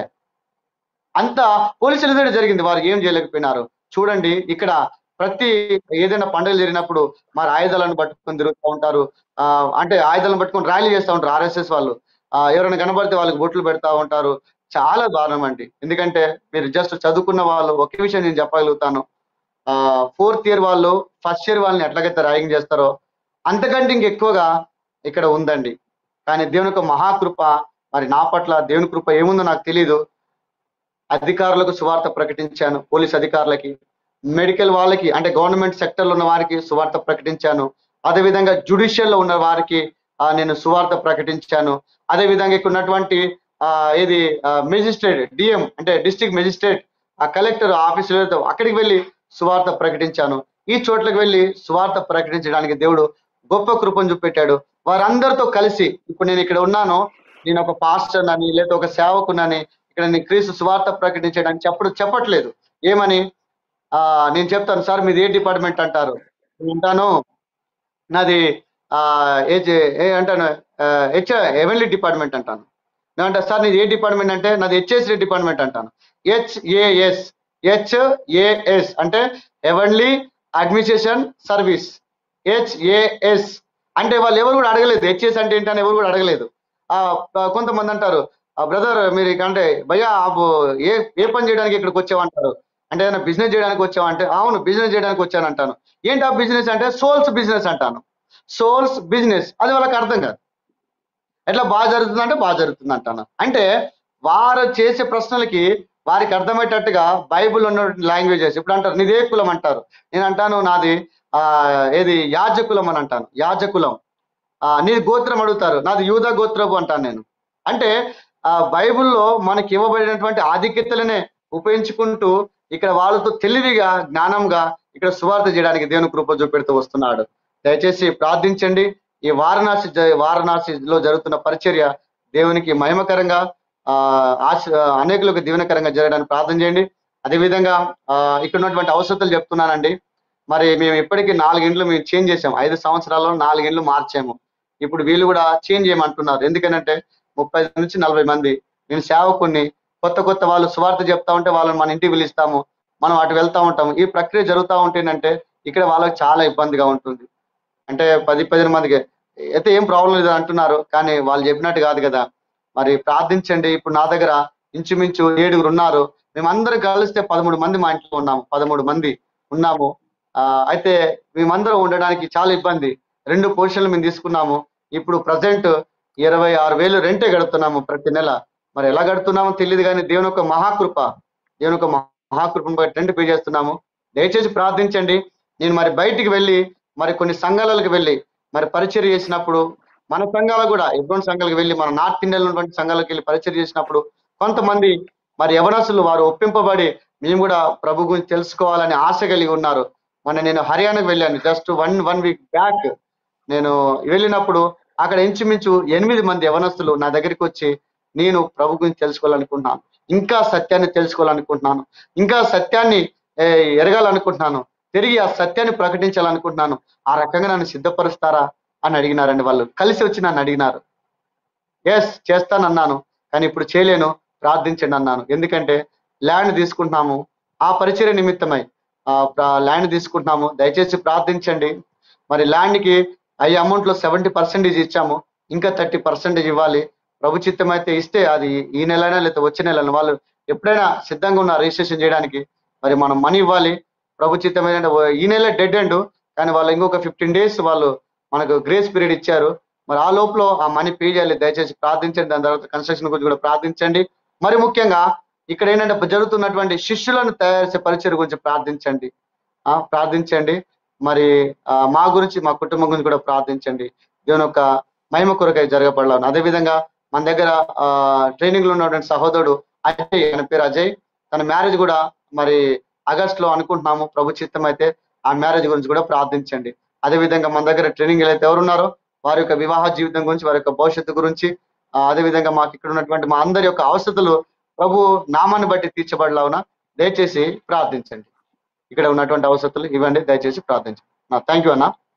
అంతా పోలీసులు ఎదురు జరిగింది వారు ఏం చేయలేకపోయినారు చూడండి ఇక్కడ ప్రతి ఏదైనా పండుగలు జరిగినప్పుడు మరి ఆయుధాలను పట్టుకొని తిరుగుతూ ఉంటారు ఆ అంటే ఆయుధాలను పట్టుకొని ర్యాలీ చేస్తూ ఉంటారు ఆర్ఎస్ఎస్ వాళ్ళు ఆ ఎవరైనా కనబడితే వాళ్ళకి బొట్లు పెడతా ఉంటారు చాలా దారుణం అండి ఎందుకంటే మీరు జస్ట్ చదువుకున్న వాళ్ళు ఒకే విషయం నేను చెప్పగలుగుతాను ఆ ఫోర్త్ ఇయర్ వాళ్ళు ఫస్ట్ ఇయర్ వాళ్ళని ఎట్లాగైతే ర్యాగింగ్ చేస్తారో అంతకంటే ఇంకెక్కువగా ఇక్కడ ఉందండి కానీ దేవుని యొక్క మహాకృప మరి నా పట్ల దేవుని కృప ఏముందో నాకు తెలియదు అధికారులకు సువార్త ప్రకటించాను పోలీస్ అధికారులకి మెడికల్ వాళ్ళకి అంటే గవర్నమెంట్ సెక్టర్ లో ఉన్న వారికి సువార్త ప్రకటించాను అదే విధంగా జుడిషియల్ లో ఉన్న వారికి ఆ, నేను సువార్త ప్రకటించాను అదే విధంగా ఇక్కడ ఉన్నటువంటి ఆ ఏది మెజిస్ట్రేట్ డిఎం అంటే డిస్ట్రిక్ట్ మెజిస్ట్రేట్ ఆ కలెక్టర్ ఆఫీసులతో అక్కడికి వెళ్ళి సువార్త ప్రకటించాను ఈ చోట్లకు వెళ్ళి సువార్త ప్రకటించడానికి దేవుడు గొప్ప కృపను చూపెట్టాడు వారందరితో కలిసి ఇప్పుడు నేను ఇక్కడ ఉన్నాను నేను ఒక పాస్టర్ అని లేదా ఒక సేవకునని ఇక్కడ నేను క్రీస్తు సువార్త ప్రకటించడానికి చెప్పడు చెప్పట్లేదు ఏమని ఆ నేను చెప్తాను సార్ మీది ఏ డిపార్ట్మెంట్ అంటారు నేను అంటాను నాది ఆ ఏజ్ ఏ అంటాను హెచ్ హెవెన్లీ డిపార్ట్మెంట్ అంటాను నేను అంటా సార్ నీది ఏ డిపార్ట్మెంట్ అంటే నాది హెచ్ఎస్డి డిపార్ట్మెంట్ అంటాను హెచ్ఏఎస్ హెచ్ఏఎస్ అంటే హెవెన్లీ అడ్మినిస్ట్రేషన్ సర్వీస్ హెచ్ఏఎస్ అంటే వాళ్ళు ఎవరు కూడా అడగలేదు హెచ్ఎస్ అంటే ఏంటని ఎవరు కూడా అడగలేదు ఆ ఆ, కొంతమంది అంటారు బ్రదర్ మీరు ఇక అంటే భయ్యా ఆపు ఏ ఏ పని చేయడానికి ఇక్కడికి వచ్చావంటారు అంటే ఏదైనా బిజినెస్ చేయడానికి వచ్చావా అంటే అవును బిజినెస్ చేయడానికి వచ్చాను అంటాను ఏంటి ఆ బిజినెస్ అంటే సోల్స్ బిజినెస్ అంటాను సోల్స్ బిజినెస్ అది వాళ్ళకి అర్థం కాదు ఎట్లా బాగా జరుగుతుంది అంటే బాగా జరుగుతుంది అంటాను అంటే వారు చేసే ప్రశ్నలకి వారికి అర్థమయ్యేటట్టుగా బైబిల్ ఉన్న లాంగ్వేజెస్ ఇప్పుడు అంటారు నీది ఏ కులం అంటారు నేను అంటాను నాది ఆ ఏది యాజకులం అని అంటాను యాజకులం ఆ నీది గోత్రం అడుగుతారు నాది యూద గోత్రపు అంటాను నేను అంటే ఆ బైబిల్లో మనకి ఇవ్వబడినటువంటి ఆధిక్యతలనే ఉపయోగించుకుంటూ ఇక్కడ వాళ్ళతో తెలివిగా జ్ఞానంగా ఇక్కడ సువార్త చేయడానికి దేవుని కృప చూపెడుతూ వస్తున్నాడు దయచేసి ప్రార్థించండి ఈ వారణాసి జ- వారణాసిలో జరుగుతున్న పరిచర్య దేవునికి మహిమకరంగా ఆ ఆశ అనేకులకు దీవెనకరంగా జరగడానికి ప్రార్థన చేయండి అదేవిధంగా ఆ ఇక్కడ ఉన్నటువంటి అవసరతలు చెప్తున్నానండి మరి మేము ఇప్పటికీ నాలుగిండ్లు మేము చేంజ్ చేసాం ఐదు సంవత్సరాల్లో నాలుగిండ్లు మార్చాము ఇప్పుడు వీళ్ళు కూడా చేంజ్ చేయమంటున్నారు ఎందుకంటే ముప్పై నుంచి నలభై మంది నేను సేవకుని కొత్త కొత్త వాళ్ళు సువార్త చెప్తా ఉంటే వాళ్ళని మన ఇంటికి పిలుస్తాము మనం అటు వెళ్తా ఉంటాము ఈ ప్రక్రియ జరుగుతూ ఉంటేనంటే ఇక్కడ వాళ్ళకి చాలా ఇబ్బందిగా ఉంటుంది అంటే పది పదిహేను మందికి అయితే ఏం ప్రాబ్లం లేదు అంటున్నారు కానీ వాళ్ళు చెప్పినట్టు కాదు కదా మరి ప్రార్థించండి ఇప్పుడు నా దగ్గర ఇంచుమించు ఏడుగురు ఉన్నారు మేమందరం కలిస్తే పదమూడు మంది మా ఇంట్లో ఉన్నాము పదమూడు మంది ఉన్నాము ఆ, అయితే మేమందరం ఉండడానికి చాలా ఇబ్బంది రెండు పొజిషన్లు మేము తీసుకున్నాము ఇప్పుడు ప్రజెంట్ ఇరవై ఆరు వేలు రెంటే గడుపుతున్నాము ప్రతి నెల మరి ఎలా గడుపుతున్నామో తెలియదు కానీ దేవుని యొక్క మహాకృప దేవుని యొక్క మహాకృపను బట్టి రెంట్ పే చేస్తున్నాము దయచేసి ప్రార్థించండి నేను మరి బయటికి వెళ్ళి మరి కొన్ని సంఘాలకు వెళ్ళి మరి పరిచయం చేసినప్పుడు మన సంఘాలు కూడా ఎటువంటి సంఘాలకు వెళ్ళి మన నార్త్ ఇండియాలో ఉన్నటువంటి సంఘాలకు వెళ్ళి పరిచయం చేసినప్పుడు కొంతమంది మరి యవనస్తులు వారు ఒప్పింపబడి మేము కూడా ప్రభు గురించి తెలుసుకోవాలని ఆశ కలిగి ఉన్నారు మొన్న నేను హర్యానాకు వెళ్ళాను just one one week back నేను వెళ్ళినప్పుడు అక్కడ ఇంచుమించు ఎనిమిది మంది యవనస్తులు నా దగ్గరికి వచ్చి నేను ప్రభు గురించి తెలుసుకోవాలనుకుంటున్నాను ఇంకా సత్యాన్ని తెలుసుకోవాలనుకుంటున్నాను ఇంకా సత్యాన్ని ఏ, ఎరగాలనుకుంటున్నాను తిరిగి ఆ సత్యాన్ని ప్రకటించాలనుకుంటున్నాను ఆ రకంగా నన్ను సిద్ధపరుస్తారా అని అడిగినారండి వాళ్ళు కలిసి వచ్చి నన్ను అడిగినారు ఎస్ చేస్తానన్నాను కానీ ఇప్పుడు చేయలేను ప్రార్థించండి అన్నాను ఎందుకంటే ల్యాండ్ తీసుకుంటున్నాము ఆ పరిచయ నిమిత్తమై ఆ ల్యాండ్ తీసుకుంటున్నాము దయచేసి ప్రార్థించండి మరి ల్యాండ్ కి అయ్యే అమౌంట్ లో సెవెంటీ పర్సెంటేజ్ ఇచ్చాము ఇంకా థర్టీ పర్సెంటేజ్ ఇవ్వాలి ప్రభు చిత్తం అయితే ఇస్తే అది ఈ నెలైనా లేదా వచ్చే నెల వాళ్ళు ఎప్పుడైనా సిద్ధంగా ఉన్న రిజిస్ట్రేషన్ చేయడానికి మరి మనం మనీ ఇవ్వాలి ప్రభు చిత్తం ఏంటంటే ఓ- ఈ నెల డెడ్ ఎండ్ కానీ వాళ్ళు ఇంకొక ఫిఫ్టీన్ డేస్ వాళ్ళు మనకు గ్రేస్ పీరియడ్ ఇచ్చారు మరి ఆ లోపల ఆ మనీ పే చేయాలి దయచేసి ప్రార్థించండి దాని తర్వాత కన్స్ట్రక్షన్ గురించి కూడా ప్రార్థించండి మరి ముఖ్యంగా ఇక్కడ ఏంటంటే జరుగుతున్నటువంటి శిష్యులను తయారు చేసే పరిచయం గురించి ప్రార్థించండి ఆ ప్రార్థించండి మరి ఆ, మా గురించి మా కుటుంబం గురించి కూడా ప్రార్థించండి దేవుని యొక్క మహిమ కొరకై జరగబడాలని అదే విధంగా మన దగ్గర ఆ ట్రైనింగ్ లో ఉన్నటువంటి సహోదరుడు అజయ్ ఆయన పేరు అజయ్ తన మ్యారేజ్ కూడా మరి ఆగస్ట్ లో అనుకుంటున్నాము ప్రభు చిత్తం అయితే ఆ మ్యారేజ్ గురించి కూడా ప్రార్థించండి అదే విధంగా మన దగ్గర ట్రైనింగ్ అయితే ఎవరు ఉన్నారో వారి యొక్క వివాహ జీవితం గురించి వారి యొక్క భవిష్యత్తు గురించి ఆ, అదే విధంగా మాకు ఇక్కడ ఉన్నటువంటి మా అందరి యొక్క అవసరతలు ప్రభు నామాన్ని బట్టి తీర్చబడలావున దయచేసి ప్రార్థించండి ఇక్కడ ఉన్నటువంటి అవసరతలు ఇవ్వండి దయచేసి ప్రార్థించండి థ్యాంక్ యూ అన్న